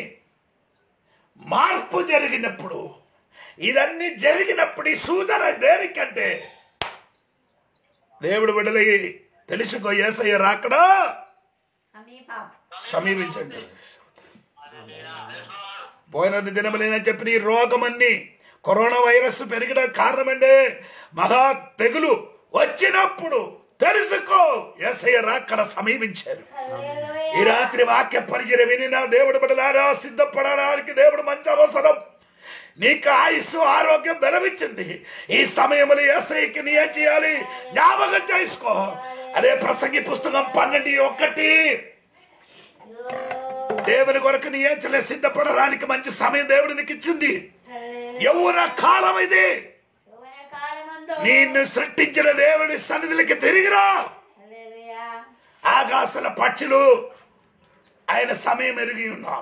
మార్పు జరిగినప్పుడు ఇదన్నీ జరిగినప్పుడు ఈ సూచన దేనికంటే దేవుడు విడలి తెలుసుకో ఏసయ్య రాకడా సమీపం సమీపించండి పోయిన దినములేనని చెప్పిన ఈ రోగమన్నీ కరోనా వైరస్ పెరిగిన కారణమంటే మహా తెగులు వచ్చినప్పుడు తెలుసుకో ఎసయ్య రాక్కడ సమీపించారు హల్లెలూయా. ఈ రాత్రి వాక్య పరిచయం వినిన దేవుడు బిడ్డలారా సిద్ధపడడానికి దేవుడు మంచి అవసరం నీకు ఆయుస్సు ఆరోగ్యం బలమిచ్చింది ఈ సమయంలో ఎస్ఐకి నీ ఏం చేయాలి జ్ఞాపకం చేసుకో అదే ప్రసంగి పుస్తకం పన్నెండు ఒకటి దేవుని కొరకు నీ ఏం చేయలే సిద్ధపడడానికి మంచి సమయం దేవుడు నీకు ఇచ్చింది హల్లెలూయా. యవ్వన కాలం ఇది యవ్వన కాలమందు నిన్ను సృష్టించిన దేవుని సన్నిధికి తిరిగిరా హల్లెలూయా. ఆకాశల పక్షులు ఆయన సమయం ఎరిగి ఉన్నాం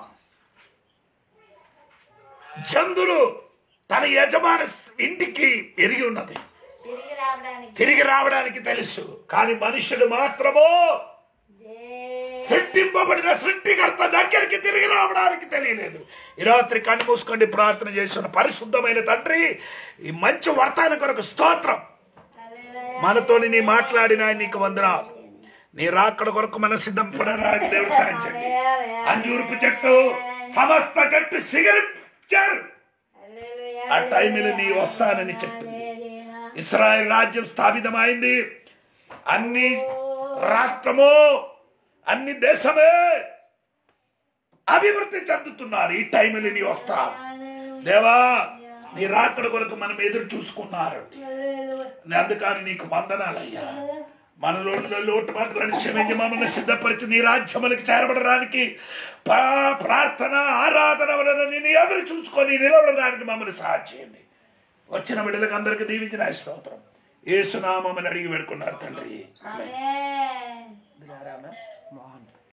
చంద్రుడు తన యజమాని ఇంటికి ఎరిగి ఉన్నది తిరిగి రావడానికి తిరిగి రావడానికి తెలుసు కానీ మనుషుడు మాత్రము దే- సృష్టింపబడిన సృష్టికర్త దగ్గరికి తిరిగి రావడానికి తెలియలేదు ఈ రాత్రి కళ్ళు మూసుకొని ప్రార్థన చేస్తున్న పరిశుద్ధమైన తండ్రి ఈ మంచి వర్తాన కొరకు స్తోత్రం హల్లెలూయా. మనతోని నీ మాట్లాడిన నీకు వందనాలు నీ రాకడ కొరకు మన సిద్ధపడడానికి దేవుడు సాయం చేయండి అంజూరుపు చెట్టు సమస్త చెట్టు సిగరెట్టారు హల్లెలూయా. ఆ టైంలో నీ వస్తానని చెప్పింది హల్లెలూయా. ఇస్రాయల్ రాజ్యం స్థాపితమైంది అన్ని రాష్ట్రము అన్ని దేశమే అభివృద్ధి చెందుతున్నారు ఈ టైంలో నీ వస్తా దేవా నీ రాకడ కొరకు మనం ఎదురు చూసుకున్నారు అందుకని నీకు వందనాలయ్యా మనలో లోటు మాటలను క్షమించి మమ్మల్ని సిద్ధపరిచి నీ రాజ్యములకు చేరబడడానికి ప్రా- ప్రార్థన ఆరాధన వలన నేను ఎదురు చూసుకొని నిలబడడానికి మమ్మల్ని సహాయం చేయండి వచ్చిన బిడ్డలకు అందరికి దీవించిన ఈ స్తోత్రం ఏసునామని అడిగి పెడుకున్నారు తండ్రి ఆమేన్. ఆమేన్. మోహన్